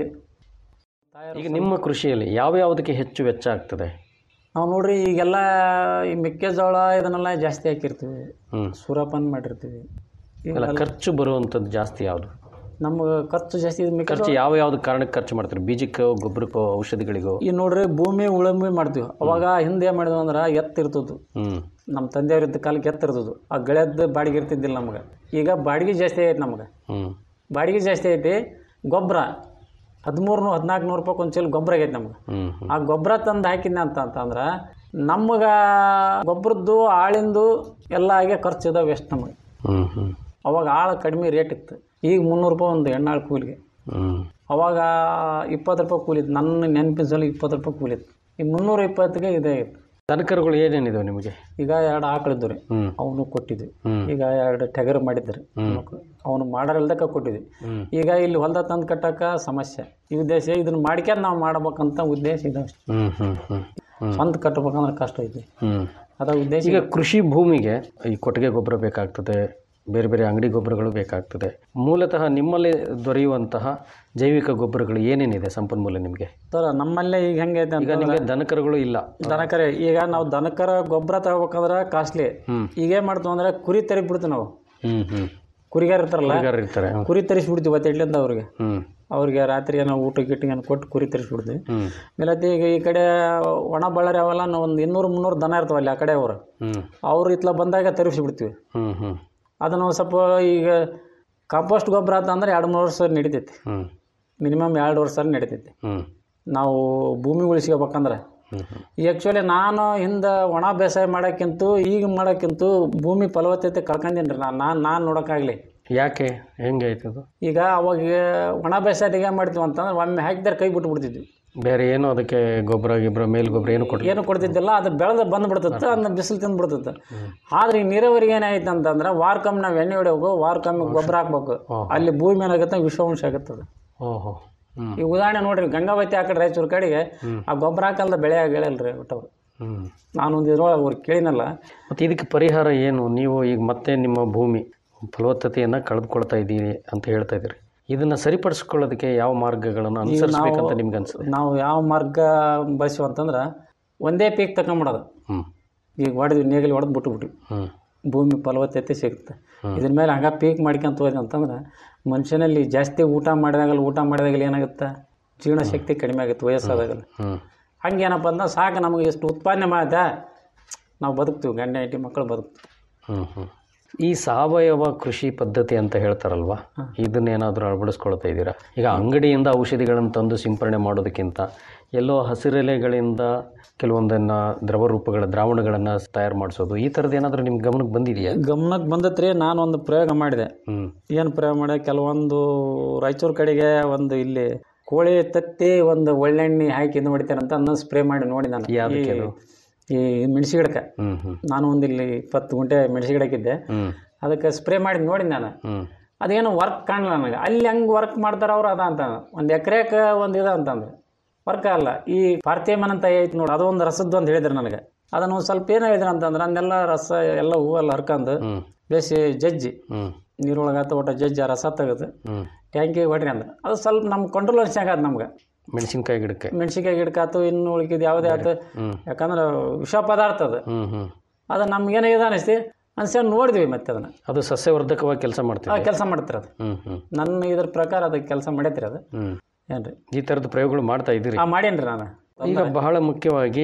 ಈಗ ನಿಮ್ಮ ಕೃಷಿಯಲ್ಲಿ ಯಾವ್ಯಾವುದಕ್ಕೆ ಹೆಚ್ಚು ವೆಚ್ಚ ಆಗ್ತದೆ ನಾವು ನೋಡ್ರಿ ಈಗೆಲ್ಲ ಈ ಮೆಕ್ಕೆಜೋಳ ಇದನ್ನೆಲ್ಲ ಜಾಸ್ತಿ ಹಾಕಿರ್ತೀವಿ ಹ್ಮ್ ಸೂರ್ಯಪಾನ ಮಾಡಿರ್ತೀವಿ ಅಲ್ಲ ಖರ್ಚು ಬರುವಂಥದ್ದು ಜಾಸ್ತಿ ಯಾವುದು ನಮ್ಗೆ ಖರ್ಚು ಜಾಸ್ತಿ ಇದು ಮೆಕ್ಕೆ ಖರ್ಚು ಯಾವ ಯಾವ್ದು ಕಾರಣಕ್ಕೆ ಖರ್ಚು ಮಾಡ್ತೀರಿ ಬೀಜಕ್ಕೋ ಗೊಬ್ಬರಕ್ಕೋ ಔಷಧಿಗಳಿಗೋ ಈ ನೋಡ್ರಿ ಭೂಮಿ ಉಳುಮೆ ಮಾಡ್ತೀವಿ ಅವಾಗ ಹಿಂದೆ ಏನು ಮಾಡಿದ್ವಿ ಅಂದ್ರೆ ಎತ್ತಿರ್ತದ್ದು ಹ್ಮ್ ನಮ್ಮ ತಂದೆಯವ್ರ ಇದ್ದ ಕಾಲಕ್ಕೆ ಎತ್ತಿರ್ತದ್ದು ಆ ಗೆಳೆಯದ್ದು ಬಾಡಿಗೆ ಇರ್ತಿದ್ದಿಲ್ಲ ನಮ್ಗೆ ಈಗ ಬಾಡಿಗೆ ಜಾಸ್ತಿ ಐತೆ ನಮ್ಗೆ ಹ್ಮ್ ಬಾಡಿಗೆ ಜಾಸ್ತಿ ಐತಿ ಗೊಬ್ಬರ ಹದಿಮೂರು ನೂರು ಹದಿನಾಲ್ಕು ನೂರು ರೂಪಾಯಿ ಒಂದು ಚೀಲ ಗೊಬ್ಬರ ಆಗೈತೆ ನಮ್ಗೆ ಹ್ಮ್ ಹ್ಮ್ ಆ ಗೊಬ್ಬರ ತಂದು ಹಾಕಿದ್ನ ಅಂತ ಅಂತಂದ್ರೆ ನಮ್ಗೆ ಗೊಬ್ಬರದ್ದು ಆಳಿಂದು ಎಲ್ಲ ಆಗಿ ಖರ್ಚು ಇದಾವೆ ಎಷ್ಟು ನಮಗೆ ಹ್ಮ್ ಹ್ಮ್ ಅವಾಗ ಆಳು ಕಡಿಮೆ ರೇಟ್ ಇತ್ತು ಈಗ ಮುನ್ನೂರು ರೂಪಾಯಿ ಒಂದು ಎಣ್ಣಾಳು ಕೂಲಿಗೆ ಹ್ಮ್ ಅವಾಗ ಇಪ್ಪತ್ತು ರೂಪಾಯಿ ಕೂಲಿ ಇತ್ತು ನನ್ನ ನೆನಪಿನ ಸಲ ಇಪ್ಪತ್ತು ರೂಪಾಯಿ ಕೂಲಿ ಇತ್ತು ಈ ಮುನ್ನೂರ ಇಪ್ಪತ್ತಿಗೆ ಇದೇ ಇತ್ತು ದನಕರುಗಳು ಏನೇನಿದಾವೆ ನಿಮಗೆ ಈಗ ಎರಡು ಆಕಳಿದ್ದು ರೀ ಹ್ಮ್ ಅವನು ಕೊಟ್ಟಿದ್ವಿ ಹ್ಮ್ ಈಗ ಎರಡು ಟಗರು ಮಾಡಿದ್ರಿ ಅವನು ಮಾಡಾರಿಲ್ದಕ್ಕ ಕೊಟ್ಟಿದ್ವಿ ಹ್ಮ್ ಈಗ ಇಲ್ಲಿ ಹೊಲ್ದ ತಂದು ಕಟ್ಟಕ್ಕ ಸಮಸ್ಯೆ ಈ ಉದ್ದೇಶ ಇದನ್ನ ಮಾಡ್ಕ್ಯಾರ ನಾವು ಮಾಡ್ಬೇಕಂತ ಉದ್ದೇಶ ಇದೆ ಅಷ್ಟೇ ಹ್ಮ್ ಹ್ಮ್ ಹ್ಮ್ ಹ್ಮ್ ಸ್ವಂತ ಕಟ್ಟಬೇಕಂದ್ರೆ ಕಷ್ಟ ಐತಿ ಹ್ಮ್ ಅದ ಉದ್ದೇಶ ಈಗ ಕೃಷಿ ಭೂಮಿಗೆ ಈ ಕೊಟ್ಟಿಗೆ ಗೊಬ್ಬರ ಬೇಕಾಗ್ತದೆ ಬೇರೆ ಬೇರೆ ಅಂಗಡಿ ಗೊಬ್ಬರಗಳು ಬೇಕಾಗ್ತದೆ ಮೂಲತಃ ನಿಮ್ಮಲ್ಲಿ ದೊರೆಯುವಂತಹ ಜೈವಿಕ ಗೊಬ್ಬರಗಳು ಏನೇನಿದೆ ಸಂಪನ್ಮೂಲ ನಿಮಗೆ ಸರ್ ನಮ್ಮಲ್ಲೇ ಈಗ ಹೆಂಗೈತೆ ಈಗ ಅಂತ ನಿಮಗೆ ದನಕರುಗಳು ಇಲ್ಲ ದನಕರ ಈಗ ನಾವು ದನಕರ ಗೊಬ್ಬರ ತಗೋಬೇಕಂದ್ರೆ ಕಾಸ್ಟ್ಲಿ ಹ್ಮ್ ಈಗ ಏನು ಮಾಡ್ತೀವಿ ಅಂದ್ರೆ ಕುರಿ ತರಿಬಿಡ್ತೀವಿ ನಾವು ಹ್ಮ್ ಹ್ಮ್ ಕುರಿಗಾರ ಇರ್ತಾರಲ್ಲ ಹುಡುಗರು ಇರ್ತಾರೆ ಹ್ಮ್. ಕುರಿ ತರಿಸ್ಬಿಡ್ತೀವಿ ಇವತ್ತು ಅವ್ರಿಗೆ ಹ್ಮ್ ಅವ್ರಿಗೆ ರಾತ್ರಿ ಏನೋ ಊಟ ಗಿಟ್ಟ ಏನೋ ಕೊಟ್ಟು ಕುರಿ ತರಿಸ್ಬಿಡ್ತೀವಿ ಹ್ಮ್ ಮೇಲತ್ತೆ ಈಗ ಈ ಕಡೆ ಒಣ ಬಳ್ಳಾರಿ ಅವೆಲ್ಲ ನಾವು ಒಂದು ಇನ್ನೂರು ಮುನ್ನೂರು ದನ ಇರ್ತಾವಲ್ಲಿ ಆ ಕಡೆ ಅವರು ಹ್ಮ್ ಅವ್ರು ಇತ್ಲ ಬಂದಾಗ ತರಿಸ್ಬಿಡ್ತೀವಿ ಹ್ಮ್ ಹ್ಮ್ ಅದನ್ನು ಒಂದು ಸ್ವಲ್ಪ ಈಗ ಕಾಂಪೋಸ್ಟ್ ಗೊಬ್ಬರ ಆತ ಅಂದ್ರೆ ಎರಡು ಮೂರು ವರ್ಷ ನಡಿತೈತಿ ಹ್ಮ್ ಮಿನಿಮಮ್ ಎರಡು ವರ್ಷ ನಡಿತೈತಿ ಹ್ಮ್ ನಾವು ಭೂಮಿ ಉಳಿಸ್ಕೋಬೇಕಂದ್ರೆ ಹ್ಮ್ ಹ್ಮ್ ಈ ಆ್ಯಕ್ಚುಲಿ ನಾನು ಹಿಂದೆ ಒಣ ಬೇಸಾಯ ಮಾಡೋಕ್ಕಿಂತೂ ಈಗ ಮಾಡೋಕ್ಕಿಂತೂ ಭೂಮಿ ಫಲವತ್ತತೆ ಕಳ್ಕೊಂಡೀನಿ ರೀ ನಾನು ನಾನು ನಾನು ನೋಡೋಕ್ಕಾಗಲಿ ಯಾಕೆ ಹೆಂಗೆ ಆಯ್ತದು ಈಗ ಅವಾಗ ಒಣ ಬೇಸಾಯದಾಗ ಏನು ಮಾಡ್ತೀವಿ ಅಂತಂದ್ರೆ ಒಮ್ಮೆ ಹಾಕಿದ್ರೆ ಕೈ ಬಿಟ್ಟು ಬಿಡ್ತಿದ್ವಿ ಬೇರೆ ಏನು ಅದಕ್ಕೆ ಗೊಬ್ಬರ ಗಿಬ್ಬರ ಮೇಲ್ ಗೊಬ್ಬರ ಏನು ಕೊಟ್ಟು ಏನು ಕೊಡ್ತಿದ್ದಿಲ್ಲ ಅದು ಬೆಳೆದು ಬಂದ್ಬಿಡ್ತೈತೆ ಅದನ್ನ ಬಿಸಿಲು ತಿಂದು ಬಿಡ್ತೈತೆ ಆದ್ರೆ ಈ ನೀರಾವರಿಗೆ ಏನಾಯ್ತು ಅಂತಂದ್ರೆ ವಾರಕ್ಕೊಮ್ಮೆ ನಾವು ಎಣ್ಣೆ ಹೊಡಿಬೇಕು ವಾರಕ್ಕೊಮ್ಮೆ ಗೊಬ್ಬರ ಹಾಕ್ಬೇಕು ಅಲ್ಲಿ ಭೂಮಿ ಏನಾಗುತ್ತೆ ವಿಷವಂಶ ಆಗುತ್ತೆ ಅದು ಓಹೋ ಹ್ಮ್ ಈ ಉದಾಹರಣೆ ನೋಡ್ರಿ ಗಂಗಾವತಿ ಆ ಕಡೆ ರಾಯಚೂರು ಕಡೆಗೆ ಆ ಗೊಬ್ಬರ ಹಾಕಲ್ದ ಬೆಳೆ ಗೆಳೆಯಲ್ರಿ ಒಟ್ಟವ್ರು ಹ್ಮ್ ನಾನೊಂದು ಇದ್ರೊಳಗೆ ಅವ್ರು ಕೇಳಿನಲ್ಲ ಮತ್ತು ಇದಕ್ಕೆ ಪರಿಹಾರ ಏನು ನೀವು ಈಗ ಮತ್ತೆ ನಿಮ್ಮ ಭೂಮಿ ಫಲವತ್ತತೆಯನ್ನು ಕಳೆದುಕೊಳ್ತಾ ಇದ್ದೀರಿ ಅಂತ ಹೇಳ್ತಾ ಇದ್ದೀರಿ ಇದನ್ನು ಸರಿಪಡಿಸ್ಕೊಳ್ಳೋದಕ್ಕೆ ಯಾವ ಮಾರ್ಗಗಳನ್ನು ಅನುಸರಿಸಬೇಕಂತ ನಿಮ್ಗೆ ಅನ್ಸುತ್ತೆ ನಾವು ಯಾವ ಮಾರ್ಗ ಬಳಸಿವ ಅಂತಂದ್ರೆ ಒಂದೇ ಪೀಕ್ ತಗೊಂಬಿಡೋದು ಹ್ಞೂ ಈಗ ಹೊಡೆದ್ವಿ ನೇಗಿಲು ಹೊಡೆದು ಬಿಟ್ಬಿಟ್ವಿ ಹ್ಞೂ ಭೂಮಿ ಫಲವತ್ತತೆ ಸಿಗುತ್ತೆ ಇದ್ರ ಮೇಲೆ ಹಂಗ ಪೀಕ್ ಮಾಡ್ಕೊಂತ ಹೋದ್ವಿ ಅಂತಂದ್ರೆ ಮನುಷ್ಯನಲ್ಲಿ ಜಾಸ್ತಿ ಊಟ ಮಾಡಿದಾಗಲ್ಲ ಊಟ ಮಾಡಿದಾಗಲ್ಲ ಏನಾಗುತ್ತೆ ಜೀರ್ಣ ಶಕ್ತಿ ಕಡಿಮೆ ಆಗುತ್ತೆ ವಯಸ್ಸಾದಾಗಲ್ಲ ಹ್ಞೂ ಹಂಗೇನಪ್ಪ ಅಂದ್ರೆ ಸಾಕು ನಮಗೆ ಎಷ್ಟು ಉತ್ಪಾದನೆ ಮಾಡಿದೆ ನಾವು ಬದುಕ್ತೀವಿ ಗಂಡ ಹೆಂಡತಿ ಮಕ್ಕಳು ಬದುಕ್ತೀವಿ ಹ್ಞೂ ಹ್ಞೂ ಈ ಸಾವಯವ ಕೃಷಿ ಪದ್ಧತಿ ಅಂತ ಹೇಳ್ತಾರಲ್ವಾ ಇದನ್ನೇನಾದರೂ ಅಳವಡಿಸ್ಕೊಳ್ತಾ ಇದ್ದೀರಾ ಈಗ ಅಂಗಡಿಯಿಂದ ಔಷಧಿಗಳನ್ನು ತಂದು ಸಿಂಪರಣೆ ಮಾಡೋದಕ್ಕಿಂತ ಎಲ್ಲೋ ಹಸಿರೆಲೆಗಳಿಂದ ಕೆಲವೊಂದನ್ನು ದ್ರವ ರೂಪಗಳ ದ್ರಾವಣಗಳನ್ನು ತಯಾರು ಮಾಡಿಸೋದು ಈ ಥರದ್ದು ಏನಾದರೂ ನಿಮ್ಮ ಗಮನಕ್ಕೆ ಬಂದಿದೆಯಾ ಗಮನಕ್ಕೆ ಬಂದತ್ರಿ ನಾನು ಒಂದು ಪ್ರಯೋಗ ಮಾಡಿದೆ ಹ್ಞೂ ಏನು ಪ್ರಯೋಗ ಮಾಡಿದೆ ಕೆಲವೊಂದು ರಾಯಚೂರು ಕಡೆಗೆ ಒಂದು ಇಲ್ಲಿ ಕೋಳಿ ತತ್ತಿ ಒಂದು ಒಳ್ಳೆಣ್ಣೆ ಹಾಕಿ ಇದು ಹೊಡಿತಾರೆ ಅಂತ ಅನ್ನೋ ಸ್ಪ್ರೇ ಮಾಡಿ ನೋಡಿ ನಾನು ಯಾವ್ದಕ್ಕೆ ಈ- ಅದು? ಈ ಮೆಣಸಿ ಗಿಡಕ್ಕೆ ಹ್ಞೂ ಹ್ಞೂ ನಾನು ಒಂದು ಇಲ್ಲಿ ಇಪ್ಪತ್ತು ಗುಂಟೆ ಮೆಣಸಿ ಗಿಡಕ್ಕಿದ್ದೆ ಹ್ಞೂ ಅದಕ್ಕೆ ಸ್ಪ್ರೇ ಮಾಡಿ ನೋಡಿ ನಾನು ಹ್ಞೂ ಅದೇನು ವರ್ಕ್ ಕಾಣಲ್ಲ ನನಗೆ ಅಲ್ಲಿ ಹೆಂಗೆ ವರ್ಕ್ ಮಾಡ್ತಾರೆ ಅವ್ರು ಅದ ಅಂತ ಒಂದು ಎಕರೆಗೆ ಒಂದು ಇದು ಅಂತಂದ್ರೆ ವರ್ಕ್ ಅಲ್ಲ ಈ ಪಾರ್ಥೇಮನ್ ಅಂತ ಐತಿ ನೋಡಿ ಅದೊಂದು ರಸದ್ದು ಅಂತ ಹೇಳಿದ್ರು ನನಗೆ ಅದನ್ನು ಒಂದು ಸ್ವಲ್ಪ ಏನು ಹೇಳಿದ್ರು ಅಂತಂದ್ರೆ ಅದನ್ನೆಲ್ಲ ರಸ ಎಲ್ಲ ಹೂವೆಲ್ಲ ಹರ್ಕೊಂಡು ಹ್ಞೂ ಬೇಸಿ ಜಜ್ಜಿ ಹ್ಞೂ ನೀರೊಳಗೆ ಆತ ಒಟ್ಟು ಜಜ್ಜಿ ಆ ರಸ ತೆಗೆದು ಹ್ಞೂ ಟ್ಯಾಂಕಿಗೆ ಹೊಡ್ರಿ ಅಂದ್ರೆ ಅದು ಸ್ವಲ್ಪ ನಮ್ಮ ಕಂಟ್ರೋಲ್ ಅನ್ಸಾಗದು ನಮ್ಗೆ ಮೆಣಸಿನ್ಕಾಯಿ ಗಿಡಕ್ಕೆ ಮೆಣಸಿನ್ಕಾಯಿ ಗಿಡಕ್ಕಾತು ಇನ್ನು ಉಳ್ಕಿದ್ದು ಯಾವುದೇ ಆತು ಹ್ಞೂ ಯಾಕಂದ್ರೆ ವಿಷ ಪದಾರ್ಥ ಅದು ಹ್ಞೂ ಹ್ಞೂ ಅದು ನಮ್ಗೇನಾಗಿದೆ ಅನಿಸ್ತಿ ಅನ್ಸ್ಕೊಂಡು ನೋಡಿದ್ವಿ ಮತ್ತೆ ಅದನ್ನು ಅದು ಸಸ್ಯವರ್ಧಕವಾಗಿ ಕೆಲಸ ಮಾಡ್ತೀವಿ ಕೆಲಸ ಮಾಡ್ತಾರೆ ಅದು ಹ್ಞೂ ಹ್ಞೂ ನನ್ನ ಇದ್ರ ಪ್ರಕಾರ ಅದಕ್ಕೆ ಕೆಲಸ ಮಾಡೈತ್ರಿ ಅದು ಹ್ಞೂ ಏನ್ರಿ ಈ ಥರದ ಪ್ರಯೋಗಗಳು ಮಾಡ್ತಾ ಇದ್ದೀರಿ ಆ ಮಾಡೇನ್ರಿ ನಾನು ಈಗ ಬಹಳ ಮುಖ್ಯವಾಗಿ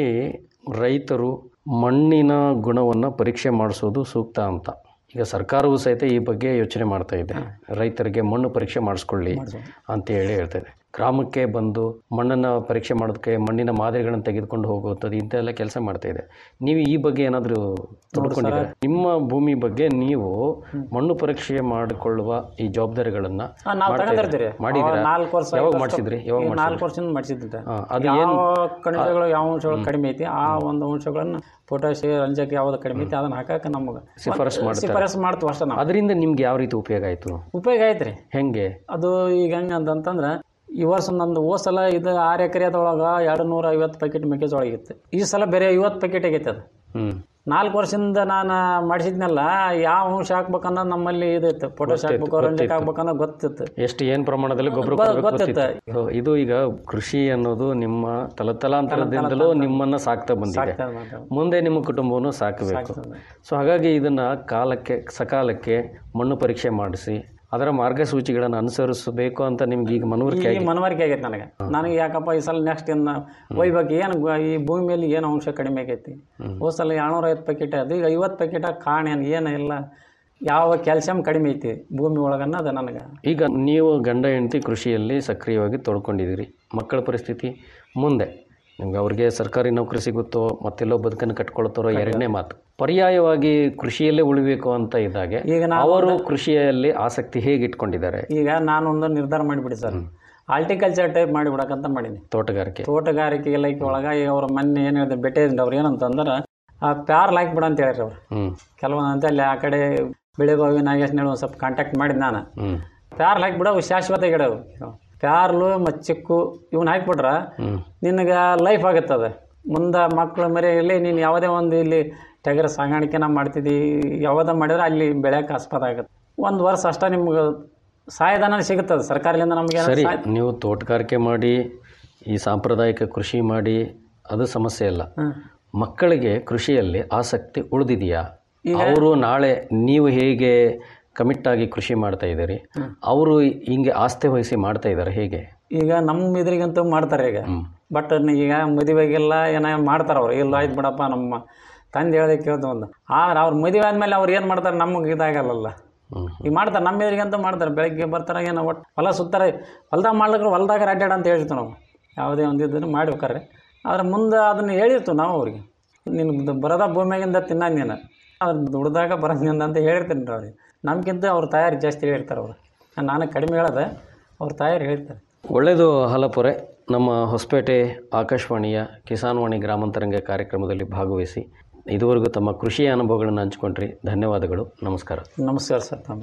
ರೈತರು ಮಣ್ಣಿನ ಗುಣವನ್ನು ಪರೀಕ್ಷೆ ಮಾಡಿಸೋದು ಸೂಕ್ತ ಅಂತ ಈಗ ಸರ್ಕಾರವು ಸಹಿತ ಈ ಬಗ್ಗೆ ಯೋಚನೆ ಮಾಡ್ತಾ ಇದೆ ರೈತರಿಗೆ ಮಣ್ಣು ಪರೀಕ್ಷೆ ಮಾಡಿಸ್ಕೊಳ್ಳಿ ಅಂತ ಹೇಳಿ ಹೇಳ್ತದೆ ಗ್ರಾಮಕ್ಕೆ ಬಂದು ಮಣ್ಣನ್ನು ಪರೀಕ್ಷೆ ಮಾಡೋದಕ್ಕೆ ಮಣ್ಣಿನ ಮಾದರಿಗಳನ್ನು ತೆಗೆದುಕೊಂಡು ಹೋಗುವಂಥದ್ದು ಇಂಥೆಲ್ಲ ಕೆಲಸ ಮಾಡ್ತಾ ಇದೆ ನೀವು ಈ ಬಗ್ಗೆ ಏನಾದರೂ ತೊಡ್ಕೊಂಡಿದ್ದೀರಾ ನಿಮ್ಮ ಭೂಮಿ ಬಗ್ಗೆ ನೀವು ಮಣ್ಣು ಪರೀಕ್ಷೆ ಮಾಡಿಕೊಳ್ಳುವ ಈ ಜವಾಬ್ದಾರಿಗಳನ್ನು ಆ, ನಾವು ತಗೊಂಡಿರ್ತೀರಿ ಮಾಡಿದ್ದೀರಾ ನಾಲ್ಕು ವರ್ಷ ಯಾವಾಗ ಐದು ವರ್ಷ- ಮಾಡಿಸಿದ್ರಿ ಯಾವಾಗ ಈಗ ನಾಲ್ಕು ವರ್ಷದಿಂದ ಮಾಡಿಸಿದ್ದೆ ಹಾಂ ಅದು ಯಾವ ಖನಿಜಗಳು ಯಾವ ಅಂಶಗಳು ಕಡಿಮೆ ಐತಿ ಆ ಒಂದು ಅಂಶಗಳನ್ನು ಪೊಟ್ಯಾಶಿ ರಂಜಕ ಯಾವ್ದು ಕಡಿಮೆ ಐತಿ ಅದನ್ನ ಹಾಕಕ್ಕೆ ನಮಗೆ ಶಿಫಾರಸ್ ಮಾಡ್ತಾರೆ ಶಿಫಾರಸ್ ಮಾಡ್ತೀವಿ ಅಷ್ಟೇ ನಾವು ಅದರಿಂದ ನಿಮ್ಗೆ ಯಾವ ರೀತಿ ಉಪಯೋಗ ಆಯಿತು ಉಪಯೋಗ ಐತ್ರಿ ಹೆಂಗೆ ಅದು ಈಗ ಹೆಂಗೆ ಅಂತಂತಂದ್ರೆ ಈ ವರ್ಷ ನಂದು ಹೋದ ಸಲ ಇದು ಆರು ಎಕರೆದೊಳಗೆ ಎರಡು ನೂರ ಐವತ್ತು ಪ್ಯಾಕೆಟ್ ಮೆಕ್ಕೆಜೋಳ ಆಗಿತ್ತು ಈ ಸಲ ಬೇರೆ ಐವತ್ತು ಪ್ಯಾಕೆಟ್ ಆಗೈತೆ ಅದು ಹ್ಞೂ ನಾಲ್ಕು ವರ್ಷದಿಂದ ನಾನು ಮಾಡಿಸಿದ್ನಲ್ಲ ಯಾವ ಅಂಶ ಹಾಕ್ಬೇಕನ್ನೋದು ನಮ್ಮಲ್ಲಿ ಇದಿತ್ತು ಪೊಟ್ಯಾಶ್ ಹಾಕ್ಬೇಕು ರಂಜಕ ಹಾಕ್ಬೇಕನ್ನೋದು ಗೊತ್ತಿತ್ತು ಎಷ್ಟು ಏನು ಪ್ರಮಾಣದಲ್ಲಿ ಗೊಬ್ಬರ ಬ- ಕೊಡ್ಬೇಕು ಗೊತ್ತಿತ್ತು. ಗೊತ್ತಿತ್ತು. ಇದು ಈಗ ಕೃಷಿ ಅನ್ನೋದು ನಿಮ್ಮ ತಲತಲಾಂತರದಿಂದಲೂ ನಿಮ್ಮನ್ನ ಸಾಕ್ತಾ ಬಂದಿದೆ ಮುಂದೆ ನಿಮ್ಮ ಕುಟುಂಬವನ್ನು ಸಾಕಬೇಕು ಸೊ ಹಾಗಾಗಿ ಇದನ್ನ ಕಾಲಕ್ಕೆ ಸಕಾಲಕ್ಕೆ ಮಣ್ಣು ಪರೀಕ್ಷೆ ಮಾಡಿಸಿ ಅದರ ಮಾರ್ಗಸೂಚಿಗಳನ್ನು ಅನುಸರಿಸಬೇಕು ಅಂತ ನಿಮ್ಗೆ ಈಗ ಮನವರಿಕೆ ಈ ಮನವರಿಕೆ ಆಗೈತೆ ನನಗೆ ನನಗೆ ಯಾಕಪ್ಪ ಈ ಸಲ ನೆಕ್ಸ್ಟ್ ಇನ್ನು ಒಯ್ಬೇಕು ಏನು ಗ- ಈ ಭೂಮಿ ಮೇಲೆ ಏನು ಅಂಶ ಕಡಿಮೆ ಆಗೈತಿ ಹೋದ ಸಲ ಏಳ್ನೂರ ಐವತ್ತು ಪ್ಯಾಕೆಟ್ ಅದು ಈಗ ಐವತ್ತು ಪ್ಯಾಕೆಟ್ ಕಾಣ್ ಏನು ಏನು ಇಲ್ಲ ಯಾವ ಕ್ಯಾಲ್ಸಿಯಂ ಕಡಿಮೆ ಐತಿ ಭೂಮಿ ಒಳಗನ್ನ ಅದು ನನಗೆ ಈಗ ನೀವು ಗಂಡ ಹೆಂಡತಿ ಕೃಷಿಯಲ್ಲಿ ಸಕ್ರಿಯವಾಗಿ ತೊಡ್ಕೊಂಡಿದ್ದೀರಿ ಮಕ್ಕಳ ಪರಿಸ್ಥಿತಿ ಮುಂದೆ ನಿಮ್ಗೆ ಅವ್ರಿಗೆ ಸರ್ಕಾರಿ ನೌಕರಿ ಸಿಗುತ್ತೋ ಮತ್ತೆಲ್ಲೋ ಬದುಕನ್ನು ಕಟ್ಕೊಳ್ತಾರೋ ಎರಡನೇ ಮಾತು ಪರ್ಯಾಯವಾಗಿ ಕೃಷಿಯಲ್ಲೇ ಉಳಿಬೇಕು ಅಂತ ಇದ್ದಾಗೆ ಈಗ ನಾನು ಅವರು ಕೃಷಿಯಲ್ಲಿ ಆಸಕ್ತಿ ಹೇಗೆ ಇಟ್ಕೊಂಡಿದ್ದಾರೆ ಈಗ ನಾನೊಂದು ನಿರ್ಧಾರ ಮಾಡಿಬಿಡಿ ಸರ್ ಆಲ್ಟಿಕಲ್ಚರ್ ಟೈಪ್ ಮಾಡಿಬಿಡಕಂತ ಮಾಡೀನಿ ತೋಟಗಾರಿಕೆ ತೋಟಗಾರಿಕೆ ಇಲಾಖೆ ಒಳಗೆ ಈಗ ಅವ್ರ ಮೊನ್ನೆ ಏನು ಹೇಳಿದ್ರು ಭೇಟಿ ಇದ್ರಿ ಅವ್ರು ಏನಂತಂದ್ರೆ ಆ ಪ್ಯಾರ್ಲ್ ಹಾಕ್ಬಿಡ ಅಂತ ಹೇಳಿರಿ ಅವ್ರು ಹ್ಞೂ ಕೆಲವೊಂದು ಅಂತ ಅಲ್ಲಿ ಆ ಕಡೆ ಬೆಳೆಗೋವಿ ನಾಗೇಶ್ ಒಂದು ಸ್ವಲ್ಪ ಕಾಂಟ್ಯಾಕ್ಟ್ ಮಾಡಿದ್ದು ನಾನು ಹ್ಞೂ ಪ್ಯಾರ್ಲ್ ಹಾಕಿಬಿಡ ಅವು ಶಾಶ್ವತ ಗಿಡ ಅವು ಪ್ಯಾರ್ಲು ಮತ್ತು ಚಿಕ್ಕು ಇವನ್ನ ಹಾಕ್ಬಿಟ್ರ ಹ್ಞೂ ನಿನಗೆ ಲೈಫ್ ಆಗುತ್ತದೆ ಮುಂದೆ ಮಕ್ಕಳು ಮರಿ ಇರಲಿ ನೀನು ಯಾವುದೇ ಒಂದು ಇಲ್ಲಿ ಟಗರ ಸಾಗಾಣಿಕೆನ ಮಾಡ್ತಿದ್ದಿ ಯಾವುದೇ ಮಾಡಿದ್ರೆ ಅಲ್ಲಿ ಬೆಳೆಯೋಕೆ ಆಸ್ಪದ ಆಗುತ್ತೆ ಒಂದು ವರ್ಷ ಅಷ್ಟೇ ನಿಮ್ಗೆ ಸಹಾಯಧನ ಸಿಗುತ್ತದೆ ಸರ್ಕಾರದಿಂದ ನಮಗೆ ಸರಿ ನೀವು ತೋಟಗಾರಿಕೆ ಮಾಡಿ ಈ ಸಾಂಪ್ರದಾಯಿಕ ಕೃಷಿ ಮಾಡಿ ಅದು ಸಮಸ್ಯೆ ಇಲ್ಲ ಮಕ್ಕಳಿಗೆ ಕೃಷಿಯಲ್ಲಿ ಆಸಕ್ತಿ ಉಳಿದಿದೆಯಾ ಅವರು ನಾಳೆ ನೀವು ಹೇಗೆ ಕಮಿಟ್ ಆಗಿ ಕೃಷಿ ಮಾಡ್ತಾ ಇದ್ದೀರಿ ಅವರು ಹಿಂಗೆ ಆಸ್ತಿ ವಹಿಸಿ ಮಾಡ್ತಾ ಇದ್ದಾರೆ ಹೇಗೆ ಈಗ ನಮ್ಮ ಇದ್ರಿಗಂತೂ ಮಾಡ್ತಾರೆ ಈಗ ಬಟ್ ಈಗ ಮದುವೆಗೆಲ್ಲ ಏನೋ ಮಾಡ್ತಾರೆ ಅವ್ರು ಇಲ್ಲ ಆಯ್ತು ಬಿಡಪ್ಪ ನಮ್ಮ ತಂದೆ ಹೇಳ್ದೆ ಕೇಳ್ದು ಒಂದು ಆದ್ರೆ ಅವ್ರು ಮದುವೆ ಆದಮೇಲೆ ಅವ್ರು ಏನು ಮಾಡ್ತಾರೆ ನಮಗೆ ಇದಾಗಲ್ಲ ಹ್ಮ್. ಈಗ ಮಾಡ್ತಾರೆ ನಮ್ಮ ಎದುರಿಗಂತೂ ಮಾಡ್ತಾರೆ ಬೆಳಗ್ಗೆ ಬರ್ತಾರೆ ಏನೋ ಒಟ್ಟು ಹೊಲ ಸುತ್ತಾರೆ ಹೊಲ್ದಾಗ ಮಾಡ್ಲಿಕ್ಕೆ ಹೊಲ್ದಾಗ ಅಡ್ಡಾಡ ಅಂತ ಹೇಳ್ತೀವಿ ನಾವು ಯಾವುದೇ ಒಂದು ಇದನ್ನು ಮಾಡ್ಬೇಕಾರೆ ಆದ್ರೆ ಮುಂದೆ ಅದನ್ನು ಹೇಳಿರ್ತೀವಿ ನಾವು ಅವ್ರಿಗೆ ನಿನ್ನ ಬರದ ಭೂಮಿಯಾಗಿಂದ ತಿನ್ನ ನೀನು ಅವ್ರು ದುಡ್ದಾಗ ಬರೋದ್ರಿಂದ ಅಂತ ಹೇಳಿರ್ತೀನಿ ರೀ ಅವ್ರಿಗೆ ನಮ್ಗಿಂತ ಅವ್ರ ತಯಾರಿ ಜಾಸ್ತಿ ಹೇಳಿರ್ತಾರೆ ಅವರು ನಾನು ಕಡಿಮೆ ಹೇಳೋದೆ ಅವ್ರ ತಯಾರಿ ಹೇಳ್ತಾರೆ ಒಳ್ಳೆಯದು ಹಾಲಪುರೆ ನಮ್ಮ ಹೊಸಪೇಟೆ ಆಕಾಶವಾಣಿಯ ಕಿಸಾನ್ವಾಣಿ ಗ್ರಾಮಾಂತರಂಗ ಕಾರ್ಯಕ್ರಮದಲ್ಲಿ ಭಾಗವಹಿಸಿ ಇದುವರೆಗೂ ತಮ್ಮ ಕೃಷಿಯ ಅನುಭವಗಳನ್ನು ಹಂಚಿಕೊಂಡ್ರಿ ಧನ್ಯವಾದಗಳು ನಮಸ್ಕಾರ ನಮಸ್ಕಾರ ಸರ್ ತಮ್ಮ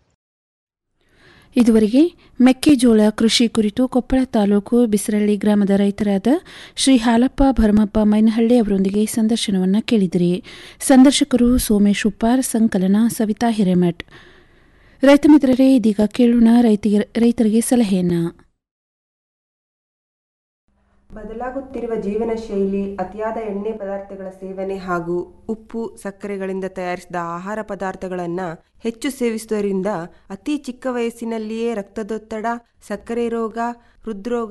ಇದುವರೆಗೆ ಮೆಕ್ಕೆಜೋಳ ಕೃಷಿ ಕುರಿತು ಕೊಪ್ಪಳ ತಾಲೂಕು ಬಿಸರಳ್ಳಿ ಗ್ರಾಮದ ರೈತರಾದ ಶ್ರೀ ಹಾಲಪ್ಪ ಭರಮಪ್ಪ ಮೈನಹಳ್ಳಿ ಅವರೊಂದಿಗೆ ಸಂದರ್ಶನವನ್ನು ಕೇಳಿದಿರಿ ಸಂದರ್ಶಕರು ಸೋಮೇಶ್ ಉಪ್ಪಾರ್ ಸಂಕಲನ ಸವಿತಾ ಹಿರೇಮಠ್ ರೈತ ಮಿತ್ರರೇ ಇದೀಗ ಕೇಳೋಣ ರೈತಿಗೆ ರೈತರಿಗೆ ಸಲಹೆಯನ್ನ ಬದಲಾಗುತ್ತಿರುವ ಜೀವನ ಶೈಲಿ ಅತಿಯಾದ ಎಣ್ಣೆ ಪದಾರ್ಥಗಳ ಸೇವನೆ ಹಾಗೂ ಉಪ್ಪು ಸಕ್ಕರೆಗಳಿಂದ ತಯಾರಿಸಿದ ಆಹಾರ ಪದಾರ್ಥಗಳನ್ನು ಹೆಚ್ಚು ಸೇವಿಸುವುದರಿಂದ ಅತಿ ಚಿಕ್ಕ ವಯಸ್ಸಿನಲ್ಲಿಯೇ ರಕ್ತದೊತ್ತಡ ಸಕ್ಕರೆ ರೋಗ ಹೃದ್ರೋಗ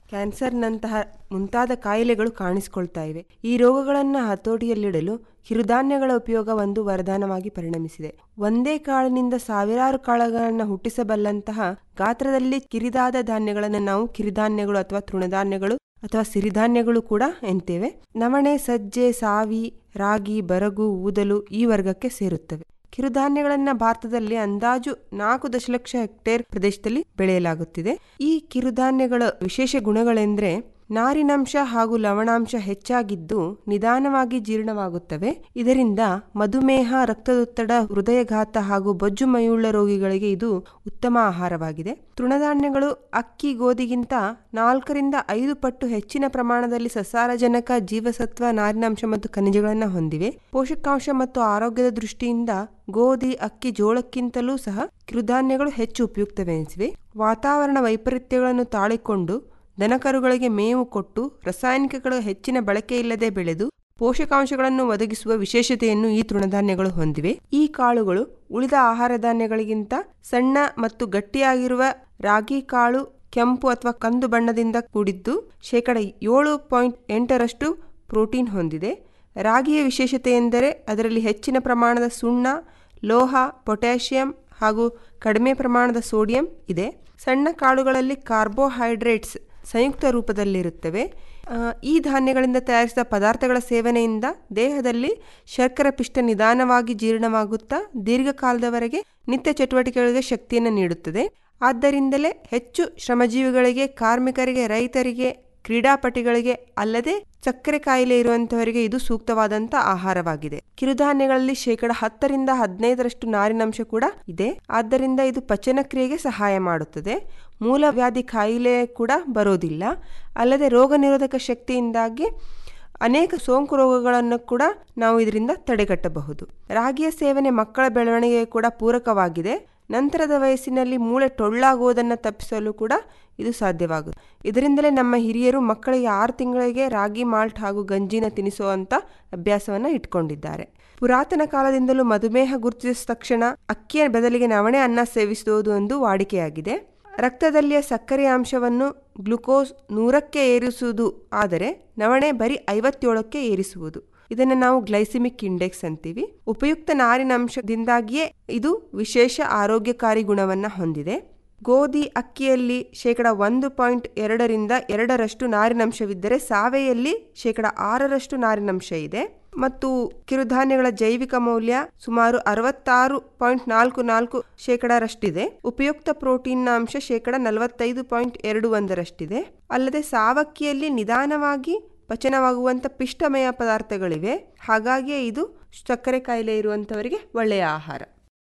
ಕ್ಯಾನ್ಸರ್ನಂತಹ ಮುಂತಾದ ಕಾಯಿಲೆಗಳು ಕಾಣಿಸಿಕೊಳ್ತಾ ಇವೆ ಈ ರೋಗಗಳನ್ನು ಹತೋಟಿಯಲ್ಲಿಡಲು ಕಿರುಧಾನ್ಯಗಳ ಉಪಯೋಗ ಒಂದು ವರದಾನವಾಗಿ ಪರಿಣಮಿಸಿದೆ ಒಂದೇ ಕಾಳಿನಿಂದ ಸಾವಿರಾರು ಕಾಳುಗಳನ್ನು ಹುಟ್ಟಿಸಬಲ್ಲಂತಹ ಗಾತ್ರದಲ್ಲಿ ಕಿರಿದಾದ ಧಾನ್ಯಗಳನ್ನು ನಾವು ಕಿರಿಧಾನ್ಯಗಳು ಅಥವಾ ತೃಣಧಾನ್ಯಗಳು ಅಥವಾ ಸಿರಿಧಾನ್ಯಗಳು ಕೂಡ ಎನ್ತೇವೆ ನವಣೆ ಸಜ್ಜೆ ಸಾವಿ ರಾಗಿ ಬರಗು ಊದಲು ಈ ವರ್ಗಕ್ಕೆ ಸೇರುತ್ತವೆ ಕಿರುಧಾನ್ಯಗಳನ್ನ ಭಾರತದಲ್ಲಿ ಅಂದಾಜು ನಾಲ್ಕು ದಶಲಕ್ಷ ಹೆಕ್ಟೇರ್ ಪ್ರದೇಶದಲ್ಲಿ ಬೆಳೆಯಲಾಗುತ್ತಿದೆ ಈ ಕಿರುಧಾನ್ಯಗಳ ವಿಶೇಷ ಗುಣಗಳೆಂದ್ರೆ ನಾರಿನಂಶ ಹಾಗೂ ಲವಣಾಂಶ ಹೆಚ್ಚಾಗಿದ್ದು ನಿಧಾನವಾಗಿ ಜೀರ್ಣವಾಗುತ್ತವೆ ಇದರಿಂದ ಮಧುಮೇಹ ರಕ್ತದೊತ್ತಡ ಹೃದಯಘಾತ ಹಾಗೂ ಬೊಜ್ಜು ಮೈಯುಳ್ಳ ರೋಗಿಗಳಿಗೆ ಇದು ಉತ್ತಮ ಆಹಾರವಾಗಿದೆ ತೃಣಧಾನ್ಯಗಳು ಅಕ್ಕಿ ಗೋಧಿಗಿಂತ ನಾಲ್ಕರಿಂದ ಐದು ಪಟ್ಟು ಹೆಚ್ಚಿನ ಪ್ರಮಾಣದಲ್ಲಿ ಸಸಾರಜನಕ ಜೀವಸತ್ವ ನಾರಿನಾಂಶ ಮತ್ತು ಖನಿಜಗಳನ್ನು ಹೊಂದಿವೆ ಪೋಷಕಾಂಶ ಮತ್ತು ಆರೋಗ್ಯದ ದೃಷ್ಟಿಯಿಂದ ಗೋಧಿ ಅಕ್ಕಿ ಜೋಳಕ್ಕಿಂತಲೂ ಸಹ ಕಿರುಧಾನ್ಯಗಳು ಹೆಚ್ಚು ಉಪಯುಕ್ತವೆನಿಸಿವೆ ವಾತಾವರಣ ವೈಪರೀತ್ಯಗಳನ್ನು ತಾಳಿಕೊಂಡು ದನಕರುಗಳಿಗೆ ಮೇವು ಕೊಟ್ಟು ರಾಸಾಯನಿಕಗಳ ಹೆಚ್ಚಿನ ಬಳಕೆಯಿಲ್ಲದೆ ಬೆಳೆದು ಪೋಷಕಾಂಶಗಳನ್ನು ಒದಗಿಸುವ ವಿಶೇಷತೆಯನ್ನು ಈ ತೃಣಧಾನ್ಯಗಳು ಹೊಂದಿವೆ ಈ ಕಾಳುಗಳು ಉಳಿದ ಆಹಾರ ಧಾನ್ಯಗಳಿಗಿಂತ ಸಣ್ಣ ಮತ್ತು ಗಟ್ಟಿಯಾಗಿರುವ ರಾಗಿ ಕಾಳು ಕೆಂಪು ಅಥವಾ ಕಂದು ಬಣ್ಣದಿಂದ ಕೂಡಿದ್ದು ಶೇಕಡ ಏಳು ಪಾಯಿಂಟ್ ಎಂಟರಷ್ಟು ಪ್ರೋಟೀನ್ ಹೊಂದಿದೆ ರಾಗಿಯ ವಿಶೇಷತೆ ಎಂದರೆ ಅದರಲ್ಲಿ ಹೆಚ್ಚಿನ ಪ್ರಮಾಣದ ಸುಣ್ಣ ಲೋಹ ಪೊಟ್ಯಾಷಿಯಂ ಹಾಗೂ ಕಡಿಮೆ ಪ್ರಮಾಣದ ಸೋಡಿಯಂ ಇದೆ ಸಣ್ಣ ಕಾಳುಗಳಲ್ಲಿ ಕಾರ್ಬೋಹೈಡ್ರೇಟ್ಸ್ ಸಂಯುಕ್ತ ರೂಪದಲ್ಲಿರುತ್ತವೆ ಆ, ಈ ಧಾನ್ಯಗಳಿಂದ ತಯಾರಿಸಿದ ಪದಾರ್ಥಗಳ ಸೇವನೆಯಿಂದ ದೇಹದಲ್ಲಿ ಶರ್ಕರ ಪಿಷ್ಟ ನಿಧಾನವಾಗಿ ಜೀರ್ಣವಾಗುತ್ತಾ ದೀರ್ಘಕಾಲದವರೆಗೆ ನಿತ್ಯ ಚಟುವಟಿಕೆಗಳಿಗೆ ಶಕ್ತಿಯನ್ನು ನೀಡುತ್ತದೆ ಆದ್ದರಿಂದಲೇ ಹೆಚ್ಚು ಶ್ರಮಜೀವಿಗಳಿಗೆ ಕಾರ್ಮಿಕರಿಗೆ ರೈತರಿಗೆ ಕ್ರೀಡಾಪಟುಗಳಿಗೆ ಅಲ್ಲದೆ ಸಕ್ಕರೆ ಕಾಯಿಲೆ ಇರುವಂತಹವರಿಗೆ ಇದು ಸೂಕ್ತವಾದಂತ ಆಹಾರವಾಗಿದೆ ಕಿರುಧಾನ್ಯಗಳಲ್ಲಿ ಶೇಕಡ ಹತ್ತರಿಂದ ಹದಿನೈದರಷ್ಟು ನಾರಿನಂಶ ಕೂಡ ಇದೆ ಆದ್ದರಿಂದ ಇದು ಪಚನ ಕ್ರಿಯೆಗೆ ಸಹಾಯ ಮಾಡುತ್ತದೆ ಮೂಲವ್ಯಾಧಿ ಕಾಯಿಲೆ ಕೂಡ ಬರೋದಿಲ್ಲ ಅಲ್ಲದೆ ರೋಗ ನಿರೋಧಕ ಶಕ್ತಿಯಿಂದಾಗಿ ಅನೇಕ ಸೋಂಕು ರೋಗಗಳನ್ನು ಕೂಡ ನಾವು ಇದರಿಂದ ತಡೆಗಟ್ಟಬಹುದು ರಾಗಿಯ ಸೇವನೆ ಮಕ್ಕಳ ಬೆಳವಣಿಗೆಗೆ ಕೂಡ ಪೂರಕವಾಗಿದೆ ನಂತರದ ವಯಸ್ಸಿನಲ್ಲಿ ಮೂಳೆ ಟೊಳ್ಳಾಗುವುದನ್ನು ತಪ್ಪಿಸಲು ಕೂಡ ಇದು ಸಾಧ್ಯವಾಗುತ್ತೆ ಇದರಿಂದಲೇ ನಮ್ಮ ಹಿರಿಯರು ಮಕ್ಕಳಿಗೆ ಆರು ತಿಂಗಳಿಗೆ ರಾಗಿ ಮಾಲ್ಟ್ ಹಾಗೂ ಗಂಜಿನ ತಿನ್ನಿಸುವಂತ ಅಭ್ಯಾಸವನ್ನ ಇಟ್ಕೊಂಡಿದ್ದಾರೆ ಪುರಾತನ ಕಾಲದಿಂದಲೂ ಮಧುಮೇಹ ಗುರುತಿಸಿದ ತಕ್ಷಣ ಅಕ್ಕಿಯ ಬದಲಿಗೆ ನವಣೆ ಅನ್ನ ಸೇವಿಸುವುದು ಒಂದು ವಾಡಿಕೆಯಾಗಿದೆ ರಕ್ತದಲ್ಲಿಯ ಸಕ್ಕರೆಯ ಅಂಶವನ್ನು ಗ್ಲುಕೋಸ್ ನೂರಕ್ಕೆ ಏರಿಸುವುದು ಆದರೆ ನವಣೆ ಬರೀ ಐವತ್ತೇಳಕ್ಕೆ ಏರಿಸುವುದು ಇದನ್ನು ನಾವು ಗ್ಲೈಸಿಮಿಕ್ ಇಂಡೆಕ್ಸ್ ಅಂತೀವಿ ಉಪಯುಕ್ತ ನಾರಿನ ಅಂಶದಿಂದಾಗಿಯೇ ಇದು ವಿಶೇಷ ಆರೋಗ್ಯಕಾರಿ ಗುಣವನ್ನ ಹೊಂದಿದೆ ಗೋಧಿ ಅಕ್ಕಿಯಲ್ಲಿ ಶೇಕಡ ಒಂದು ಪಾಯಿಂಟ್ ಎರಡರಿಂದ ಎರಡರಷ್ಟು ನಾರಿನಂಶವಿದ್ದರೆ ಸಾವೆಯಲ್ಲಿ ಶೇಕಡ ಆರರಷ್ಟು ನಾರಿನಂಶ ಇದೆ ಮತ್ತು ಕಿರುಧಾನ್ಯಗಳ ಜೈವಿಕ ಮೌಲ್ಯ ಸುಮಾರು ಅರವತ್ತಾರು ಪಾಯಿಂಟ್ ನಾಲ್ಕು ನಾಲ್ಕು ಶೇಕಡರಷ್ಟಿದೆ ಉಪಯುಕ್ತ ಪ್ರೋಟೀನ್ನ ಅಂಶ ಶೇಕಡ ನಲವತ್ತೈದು ಪಾಯಿಂಟ್ ಎರಡು ಒಂದರಷ್ಟಿದೆ ಅಲ್ಲದೆ ಸಾವಕ್ಕಿಯಲ್ಲಿ ನಿಧಾನವಾಗಿ ಪಚನವಾಗುವಂಥ ಪಿಷ್ಟಮಯ ಪದಾರ್ಥಗಳಿವೆ ಹಾಗಾಗಿಯೇ ಇದು ಸಕ್ಕರೆ ಕಾಯಿಲೆ ಇರುವಂಥವರಿಗೆ ಒಳ್ಳೆಯ ಆಹಾರ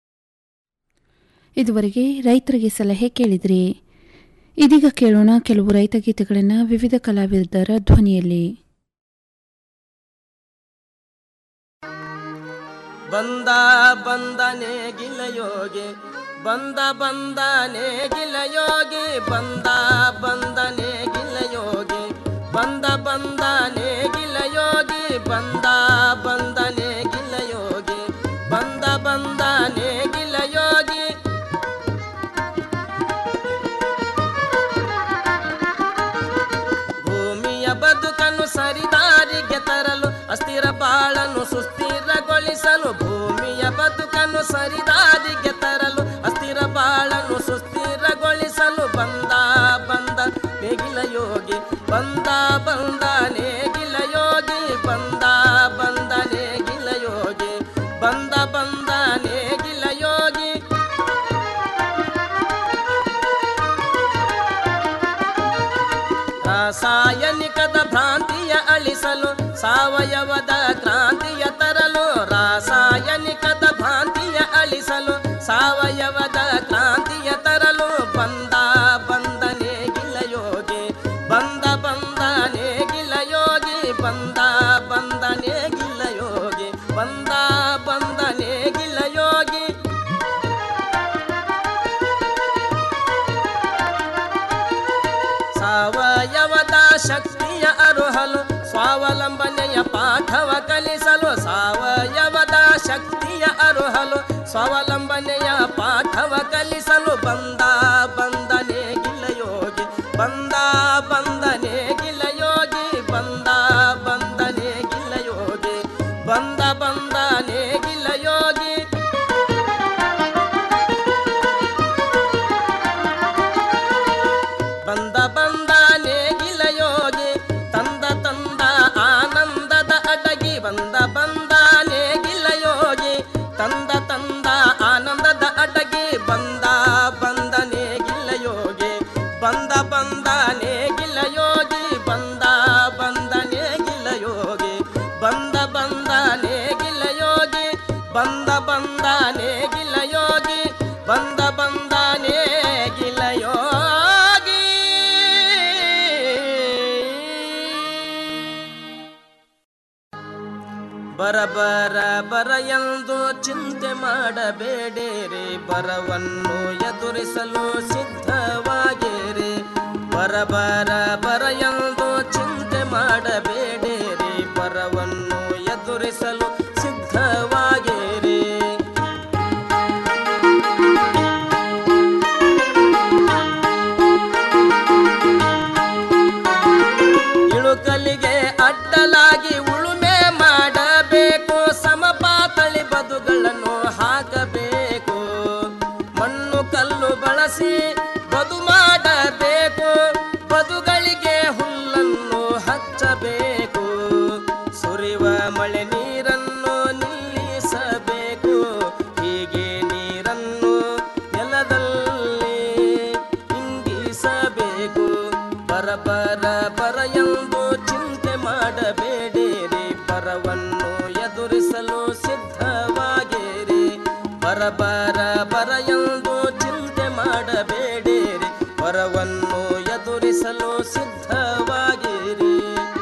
ಇದುವರೆಗೆ ರೈತರಿಗೆ ಸಲಹೆ ಕೇಳಿದ್ರಿ ಇದೀಗ ಕೇಳೋಣ ಕೆಲವು ರೈತ ಗೀತೆಗಳನ್ನು ವಿವಿಧ ಕಲಾವಿದರ ಧ್ವನಿಯಲ್ಲಿ ಬಂದ ಬಂದನೆ ಗಿಲಯೋಗಿ ಬಂದ ಬಂದನೆ ಗಿಲಯೋಗಿ ಬಂದ ಬಂದನೆ ಗಿಲಯೋಗಿ ಬಂದ ಬಂದನೆ ಗಿಲಯೋಗಿ ಬಂದ ಬಂದನೆ ಗಿಲಯೋಗಿ ಬಂದ ಬಂದನೆ ಗಿಲಯೋಗಿ ಭೂಮಿಯ ಬದುಕನ್ನು ಸರಿದಾರಿಗೆ ತರಲು ಅಸ್ಥಿರ ಬಾಳನ್ನು ಸುಸ್ಥಿರಗೊಳಿಸಲು ಭೂಮಿಯ ಬದುಕನ್ನು ಸರಿದಾರಿಗೆ ತರಲು ಅಸ್ಥಿರ ಬಾಳನ್ನು ಸುಸ್ಥಿರಗೊಳಿಸಲು ಬಂದ ಬಂದ ನೇಗಿಲ ಯೋಗಿ ಬಂದ ಬಂದ ನೇಗಿಲ ಯೋಗಿ ಬಂದ ಬಂದ ನೇಗಿಲ ಯೋಗಿ ಬಂದ ಬಂದ ನೇಗಿಲ ಯೋಗಿ ರಾಸಾಯನಿಕದ ಭ್ರಾಂತಿಯ ಅಳಿಸಲು ಸಾವಯವದ ಕ್ರಾಂತಿಯ ತರಲು ರಾಸಾಯನಿಕದ ಭ್ರಾಂತಿಯ ಅಳಿಸಲು ಸಾವಯವದ ಕ್ರಾಂತಿಯ ತರಲು ಬಂದ ಬಂದನೆ ಗಿಲಯೋಗಿ ಬಂದ ಬಂದನೆ ಗಿಲಯೋಗಿ ಬಂದ ಬಂದನೆ ಗಿಲಯೋಗಿ ಬಂದ ಬಂದನೆ ಗಿಲಯೋಗಿ ಸಾವಯವದ ಶಕ್ತಿಯ ಅರುಹಲು ಸ್ವಾವಲಂಬನೆಯ ಪಾಠವ ಕಲಿಸಲು ಸಾವಯವದ ಶಕ್ತಿಯ ಅರುಹಲು ಸ್ವಾವಲಂಬನೆಯ ಪಾಠವ ಕಲಿಸಲು ಬಂದ ಬಂದನೆ ಗಿಲಯೋಗಿ ಬಂದ ಬಂದನೆ ಬರ ಬರ ಬರ ಎಂದು ಚಿಂತೆ ಮಾಡಬೇಡಿರಿ ಬರವನ್ನು ಎದುರಿಸಲು ಸಿದ್ಧವಾಗಿರಿ ಬರ ಬರ ಬರ ಎಂದು ಚಿಂತೆ ಮಾಡಬೇಡಿರಿ ಬರವನ್ನು ಎದುರಿಸಲು ಸಿದ್ಧವಾಗಿರಿ ಇಳುಕಲಿಗೆ ಅಡ್ಡಲಾಗಿ ಉಳುಮೆ ಮಾಡಬೇಕು ಸಮಪಾತಳಿ ಬದುಗಳನ್ನು ಹಾಕಬೇಕು ಮಣ್ಣು ಕಲ್ಲು ಬಳಸಿ ಬದು ಮಾಡಬೇಕು ಬದುಗಳಿಗೆ ಹುಲ್ಲನ್ನು ಹಚ್ಚಬೇಕು ಸುರಿವ ಮಳೆ ನೀರನ್ನು ನಿಲ್ಲಿಸಬೇಕು ಹೀಗೆ ನೀರನ್ನು ನೆಲದಲ್ಲಿ ಇಂಗಿಸಬೇಕು ಬರ ಬರ ಬರ ಎಂದು ಚಿಂತೆ ಮಾಡಬೇಡಿರಿ ಬರವನ್ನು ಎದುರಿಸಲು ಸಿದ್ಧವಾಗಿರಿ ಬರ ಬರ ಬರ ಎಂದು ಚಿಂತೆ ಮಾಡಬೇಡಿರಿ ಬರವನ್ನು ಎದುರಿಸಲು ಸಿದ್ಧವಾಗಿರಿ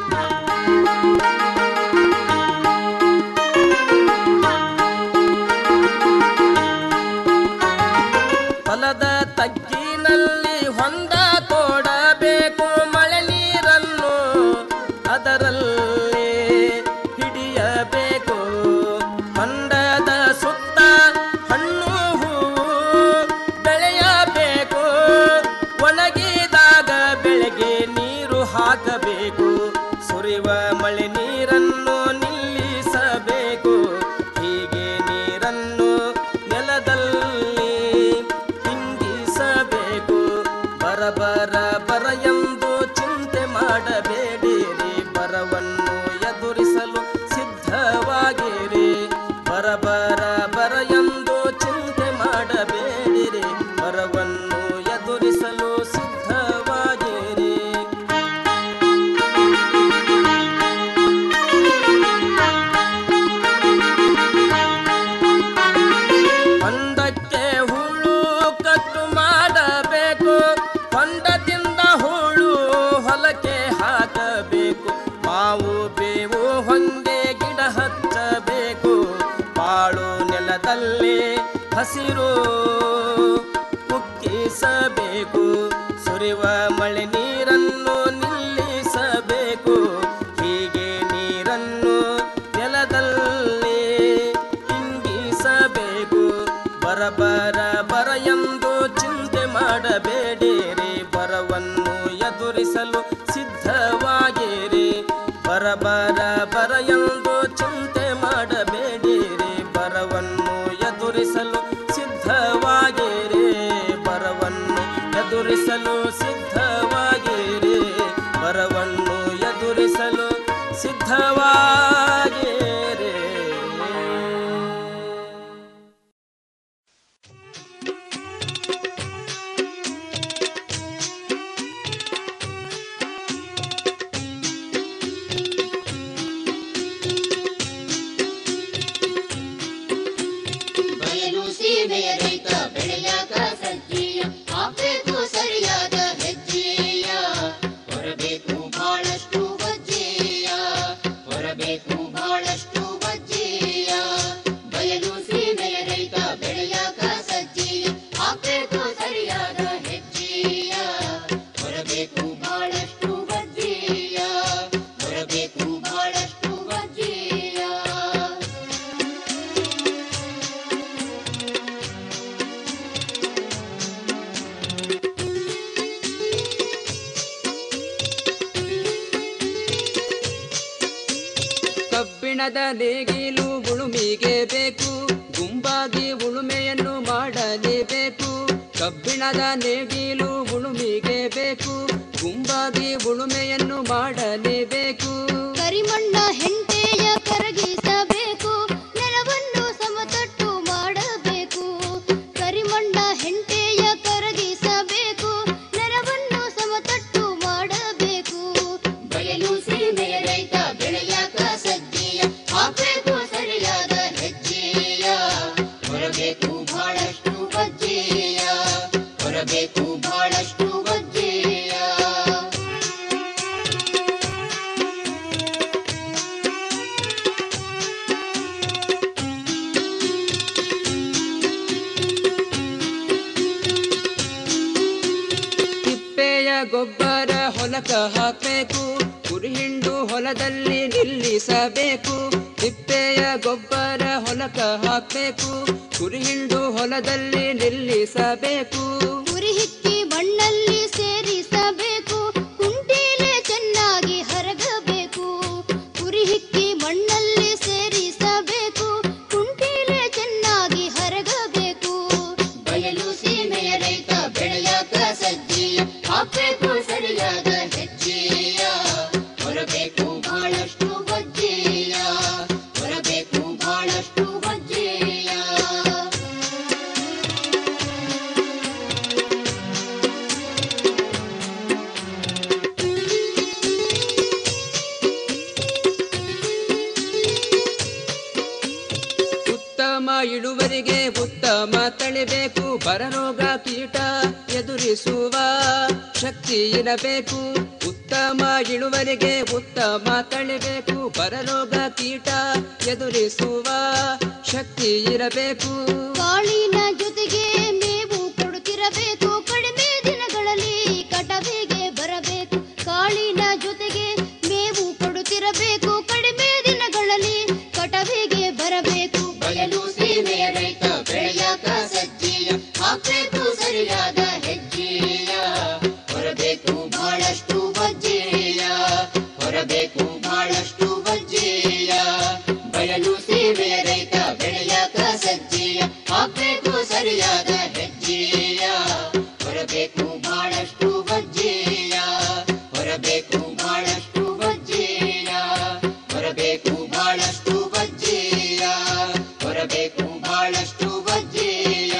ಹೊಲದ ತಗ್ಗಿನಲ್ಲಿ ಹೊಂದ ತೋಡಬೇಕು ಮಳೆ ನೀರನ್ನು ಅದರಲ್ಲಿ ಹಿಡಿಯಬೇಕು ಹೊಂಡದ ಸುತ್ತ ಹಣ್ಣು ಹೂವು ಬೆಳೆಯಬೇಕು ಒಣಗಿದಾಗ ಬೆಳೆಗೆ ನೀರು ಹಾಕಬೇಕು ಸುರಿವ ಮಳೆ ನೀರನ್ನು ನಿಲ್ಲಿಸಬೇಕು ಹೀಗೆ ನೀರನ್ನು ನೆಲದಲ್ಲಿ ಹಿಂಗಿಸಬೇಕು ಬರ ಬರ ಬರ ಎಂದು ಚಿಂತೆ ಮಾಡಬೇಡಿರಿ ಬರವನ್ನು ಎದುರಿಸಲು ಸಿದ್ಧವಾಗಿರಿ ಬರ ಬರ ಬರ ಎಂದು ಚಿಂತೆ ಮಾಡಬೇಡಿರಿ ಬರವನ್ನು ಎದುರಿಸಲು ಸಿದ್ಧವಾಗಿರಿ ಹೊಂಡಕ್ಕೆ ಹುಳು ಕಟ್ಟು ಮಾಡಬೇಕು ಹೊಂಡದಿಂದ ಹುಳು ಹೊಲಕ್ಕೆ ಹಾಕಬೇಕು ಮಾವು ಬೇವು ಹೊಂಗೆ ಗಿಡ ಹಚ್ಚಬೇಕು ಬಾಳು ನೆಲದಲ್ಲಿ ಹಸಿರು ಕುಕ್ಕಿಸಬೇಕು ಸುರಿವ ಮಳೆ ನೀರನ್ನು ನಿಲ್ಲಿಸಬೇಕು ಹೀಗೆ ನೀರನ್ನು ನೆಲದಲ್ಲಿ ಇಂಗಿಸಬೇಕು ಬರ ಬರ ಬರ ಎಂದು ಚಿಂತೆ ಮಾಡಬೇಡಿರಿ ಬರವನ್ನು ಎದುರಿಸಲು ಸಿದ್ಧವಾಗಿರಿ ಬರ ಬರ ಬರ ಎಂದು ಚಿಂತೆ ಮಾಡಬೇಡಿರಿ ಬರವನ್ನು ಎದುರಿಸಲು ಸಿದ್ಧವಾಗಿರಿ ಬರವನ್ನು ಎದುರಿಸಲು ಸಿದ್ಧವಾಗಿರಿ ಬರವನ್ನು ಎದುರಿಸಲು ಸಿದ್ಧವಾಗಿರಿ ಬಯಲು ಸೀಮೆಯ ರೈತ ಬೆಳೆಯಾಗ ಸಜ್ಜೀಯ ಹಾಕ್ಬೇಕು ಸರಿಯಾದ ಹೆಜ್ಜೆಯ ಹೊರಬೇಕು ಬಹಳಷ್ಟು ವಜ್ಜೆಯ ಹೊರಬೇಕು ಬಹಳಷ್ಟು ವಜ್ಜೆಯ ಬಯಲು ಸೀಮೆಯ ರೈತ ಬೆಳೆಯಾಗ ಸಜ್ಜೀಯ ಹಾಕ್ಬೇಕು ಸರಿಯಾದ ಹೆಜ್ಜೆಯ ಹೊರಬೇಕು ಬಹಳಷ್ಟು ವಜ್ಜೆಯ ಹೊರಬೇಕು ಬಹಳಷ್ಟು ವಜ್ಜೆಯ ಕಬ್ಬಿಣದ ನೇಗಿಲು ಉಳುಮಿಗೆ ಬೇಕು ಗುಂಪಾಗಿ ಉಳುಮೆಯನ್ನು ಮಾಡಲೇಬೇಕು ಕಬ್ಬಿಣದ ನೇಗಿಲು ಉಳುಮಿಗೆ ಬೇಕು ಗುಂಪಾಗಿ ಉಳುಮೆಯನ್ನು ಮಾಡಲೇಬೇಕು ಕರಿಮಣ್ಣ ಹೆಂಟೆಯ ಕರಗಿಸಬೇಕು ನೆಲವನ್ನು ಸಮತಟ್ಟು ಮಾಡಬೇಕು ಕರಿಮಣ್ಣ ಹೆಂಟೆಯ ಕರಗಿಸಬೇಕು ನೆಲವನ್ನು ಸಮತಟ್ಟು ಮಾಡಬೇಕು ಬಯಲು ಸೀಮೆಯ ರೈತ ಬೆಳೆಯಾಕ ಸಜ್ಜೆಯ ಹಾಕ್ಬೇಕು ಸರಿಯಾದ ಹೆಜ್ಜೆಯ ಹೊರಬೇಕು ಬಹಳಷ್ಟು ವಜ್ಜೆಯ ಹೊರಬೇಕು ಬಹಳಷ್ಟು ವಜ್ಜೆಯ ಹೊಲಕ ಹಾಕ್ಬೇಕು ಕುರಿ ಹಿಂಡು ಹೊಲದಲ್ಲಿ ನಿಲ್ಲಿಸಬೇಕು ತಿಪ್ಪೆಯ ಗೊಬ್ಬರ ಹೊಲಕ ಹಾಕ್ಬೇಕು ಕುರಿ ಹಿಂಡು ಹೊಲದಲ್ಲಿ ನಿಲ್ಲಿಸಬೇಕು ಉರಿ ಹಿಕ್ಕಿ ಮಣ್ಣಲ್ಲಿ ಸೇರಿಸಬೇಕು ಕುಂಟೀಲೆ ಚೆನ್ನಾಗಿ ಹರಗಬೇಕು ಉರಿ ಹಿಕ್ಕಿ ಮಣ್ಣಲ್ಲಿ ಸೇರಿಸಬೇಕು ಕುಂಟೀಲೆ ಚೆನ್ನಾಗಿ ಹರಗಬೇಕು ಬಯಲು ಸೀಮೆಯ ರೈತ ಬೆಳೆಯಾಕ ಸಜ್ಜಿಯ ಹಾಕ್ಬೇಕು ಸರಿಯಾದ ಹೆಜ್ಜೆಯ ಹೊರಬೇಕು ಬಹಳಷ್ಟು ಬಜ್ಜೆಯ ಹೊರಬೇಕು ಬಹಳಷ್ಟು ಬಜ್ಜೆಯ ಉತ್ತಮ ಇಳುವರಿಗೆ ಉತ್ತಮ ತಳಿಬೇಕು ಬರರೋಗ ಕೀಟ ಎದುರಿಸುವ ಶಕ್ತಿ ಇರಬೇಕು ಉತ್ತಮ ಇಳುವರಿಗೆ ಉತ್ತಮ ತಳಿಬೇಕು ಬರರೋಗ ಕೀಟ ಎದುರಿಸುವ ಶಕ್ತಿ ಇರಬೇಕು ಕಾಳಿನ ಜೊತೆಗೆ ಮೇವು ಕೊಡುತ್ತಿರಬೇಕು ಕಡಿಮೆ ದಿನಗಳಲ್ಲಿ ಕಟವಿಗೆ ಬರಬೇಕು ಕಾಳಿನ ಜೊತೆಗೆ ಮೇವು ಕೊಡುತ್ತಿರಬೇಕು ಕಡಿಮೆ ದಿನಗಳಲ್ಲಿ ಕಟವಿಗೆ ಬರಬೇಕು ಬಯಲು ಸೀಮೆಯ ರೈತ ಬೆಳೆಯಾಕ ಸಜ್ಜಿಯ ಹಾಕ್ಬೇಕು ಸರಿಯಾದ ಹೆಜ್ಜೆಯ ಹೊರಬೇಕು ಬಹಳಷ್ಟು ಬಜ್ಜೆಯ ಹೊರಬೇಕು ಬಹಳಷ್ಟು ಬಜ್ಜೆಯ ಬಯಲು ಸೀಮೆಯ ರೈತ ಬೆಳೆಯಾಕ ಸಜ್ಜಿಯ ಹಾಕ್ಬೇಕು ಸರಿಯಾದ ಹೆಜ್ಜೆಯ ಹೊರಬೇಕು ಬಹಳಷ್ಟು ಬಜ್ಜೆಯ ಹೊರಬೇಕು ಬಹಳಷ್ಟು ಬಜ್ಜೆಯ ಹೊರಬೇಕು ಬಹಳಷ್ಟು ಬಜ್ಜೆಯ ಹೊರಬೇಕು ಬಹಳಷ್ಟು ಬಜ್ಜೆಯ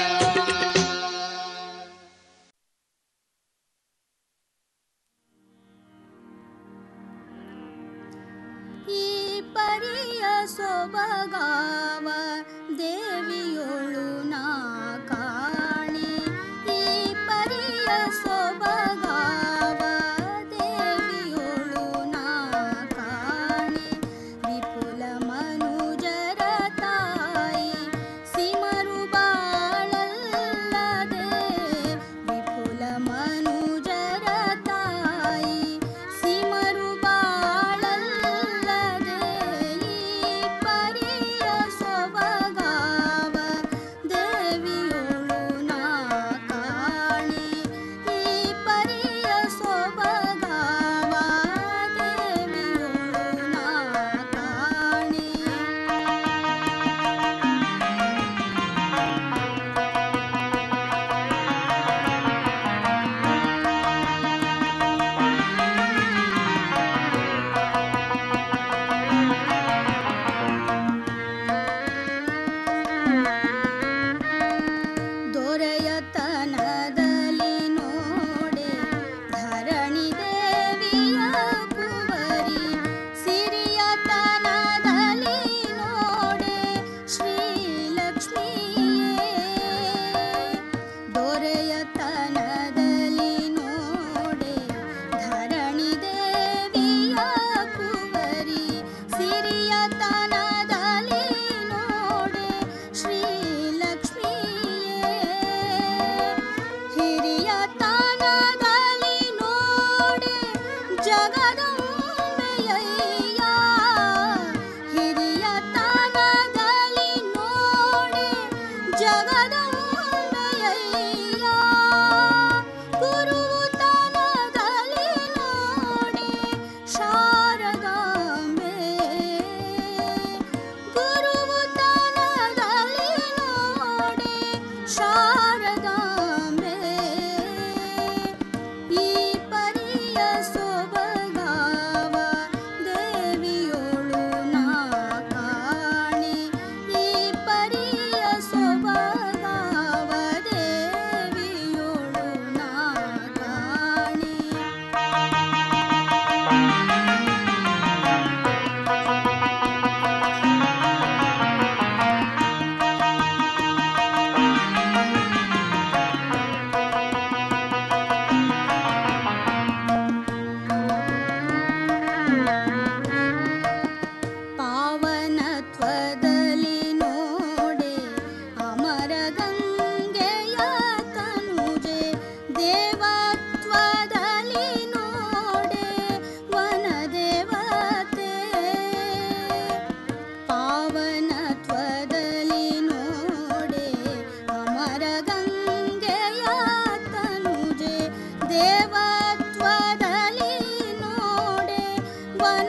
ಈ ಪರಿಯ ಸೊಬಗಾವ ದೇವಿಯೊಳು ನಾ ಕಾಣೆ ಈ ಪರಿಯ ಸೊಬಗಾವ ದೇವಿಯೊಳು ನಾ ಕಾಣೆ ವಿಪುಲ ಮನುಜರ ತಾಯಿ ಸಿಮರು ಬಾಳಲ್ಲದೆ ವಿಪುಲ ಮನುಜರ ತಾಯಿ ಸಿಮರು ಬಾಳಲ್ಲದೆ ಈ ಪರಿಯ ಸೊಬಗಾವ ದೇವಿಯೊಳು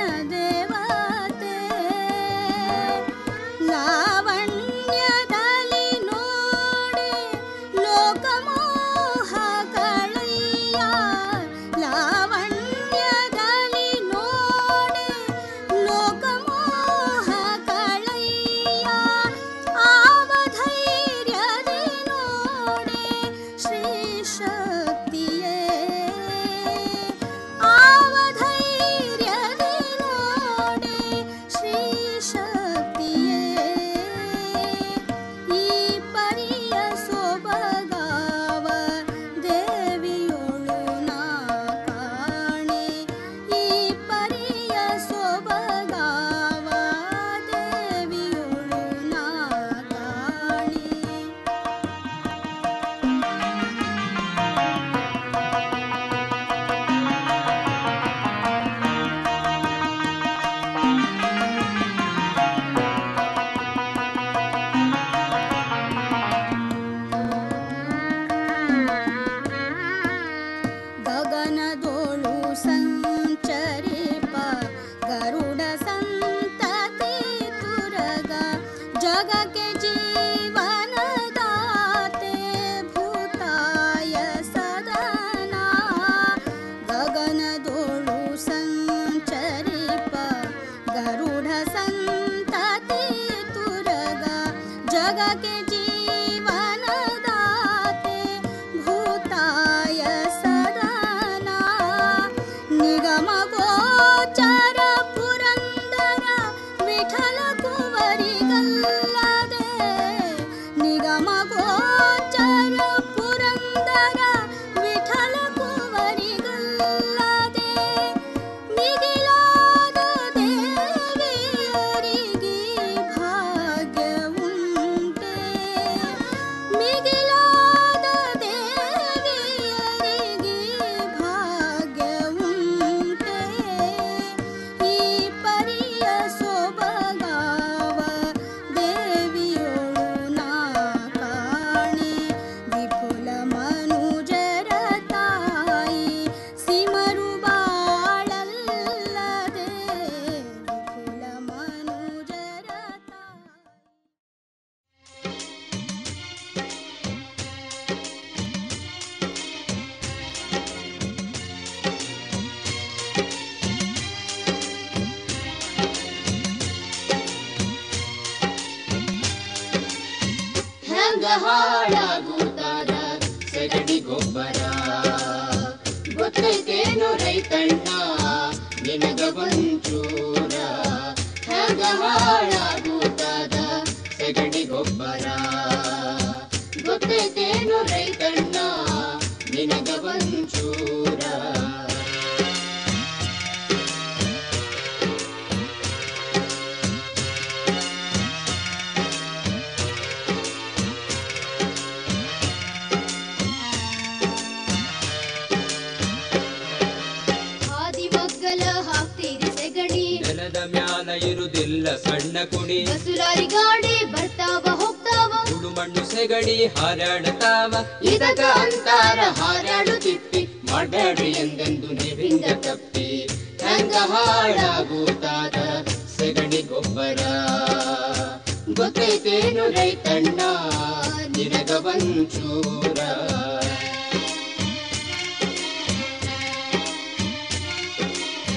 ದೇವತೆ ಲಾವಣ್ಯದಲ್ಲಿ ನೋಡಿ ಲೋಕಮೋಹ ಕಳೆಯ ಲಾವಣ್ಯದಲ್ಲಿ ನೋಡಿ ಲೋಕಮೋಹ ಕಳೆಯ ಆವಧೈರ್ಯದಿ ನೋಡಿ ಶ್ರೀ ಶಕ್ತಿಯೇ ಆವಧೈರ್ಯದಿ ನೋಡಿ ಶ್ರೀ ಶಕ್ತಿಯೇ ಈ ಪರಿಯ ಸೊಬಗಾವ ದೇವಿಯೊಳು ನಾ ಕಾಣೆ ಈ ಪರಿಯ ಸೊಬಗಾವ ದೇವಿಯೊಳು ನಾ ಕಾಣೆ ಗಗನದೋಳು ಸಂಚರಿಪ ಗರುಡ ಸಂತತಿ ತುರಗ ಜಗಕ್ಕೆ ಜೀವನದಾತೆ ಭೂತಾಯ ಸದನ ಗಗನದೋಳು ಸಂಚರಿಪ ಗರುಡ ಸಂತತಿ ತುರಗ ಜಗಕ್ಕೆ ಜೀವನದಾತೆ ಭೂತಾಯ ಸದನ ನಿಗಮ ಗೋಚರ ಪುರಂದರ ವಿಠಲ ಕುವರಿಗಲ್ಲದೆ ನಿಗಮ ಗೋಚರ ಪುರಂದರ ವಿಠಲ ಕುವರಿಗಲ್ಲದೆ ಮಿಗಿಲಾದ ದೇವಿಯರಿಗೆ ಭಾಗ್ಯ ಉಂಟೆ ಮಿಗಿಲಾದ ದೇವಿಯರಿಗೆ ಭಾಗ್ಯ ಉಂಟೆ ಈ ಪರಿಯ ಸೊಬಗಾವ ದೇವಿಯೊಳು ನಾ ಕಾಣೆ ವಿಪುಲ ಮನುಜರ ತಾಯಿ ಸಿಮರು ಬಾಳಲ್ಲದೆ ವಿಪುಲ ಮನುಜರ ತಾಯಿ ಹೆಂಗ ಹಾಳಾಗುತ್ತಾರ ಸಗಣಿ ಗೊಬ್ಬರ ಗೊತ್ತೈತೇನು ರೈತಣ್ಣ ನಿನಗ ಒಂಚೂರ ಹೆಂಗ ಹಾಳಾಗುತ್ತಾರ ಸಗಣಿ ಗೊಬ್ಬರ ಗೊತ್ತೈತೇನು ರೈತಣ್ಣ ನಿನಗ ಒಂಚೂರ ಹಾದಿಮಗ್ಗಲ ಹಾಕ್ತೀರಿ ಸೆಗಣಿ ನೆಲದ ಮ್ಯಾಲ ಇರುದಿಲ್ಲ ಸಣ್ಣ ಕುಣಿ ಬಸುಲಾರಿ ಗಾಡಿ ಬರ್ತಾವ ಹೋಗ್ತಾವ ಸುಡು ಮಣ್ಣು ಸೆಗಣಿ ಹಾರಾಡತಾವ ಇದಕ ಅಂತಾರ ಹಾರಾಡುತ್ತಿಪ್ಪಿ ಮಾಡಬೇಡಿ ಎಂದೆಂದು ನೀವಿಂದ ತಪ್ಪಿ ಹೆಂಗ ಹಾಳಾಗುತ್ತಾದ ಸೆಗಣಿ ಗೊಬ್ಬರ ಗೊತ್ತೈತೇನು ರೈತಣ್ಣ ನಿನಗ ಒಂಚೂರ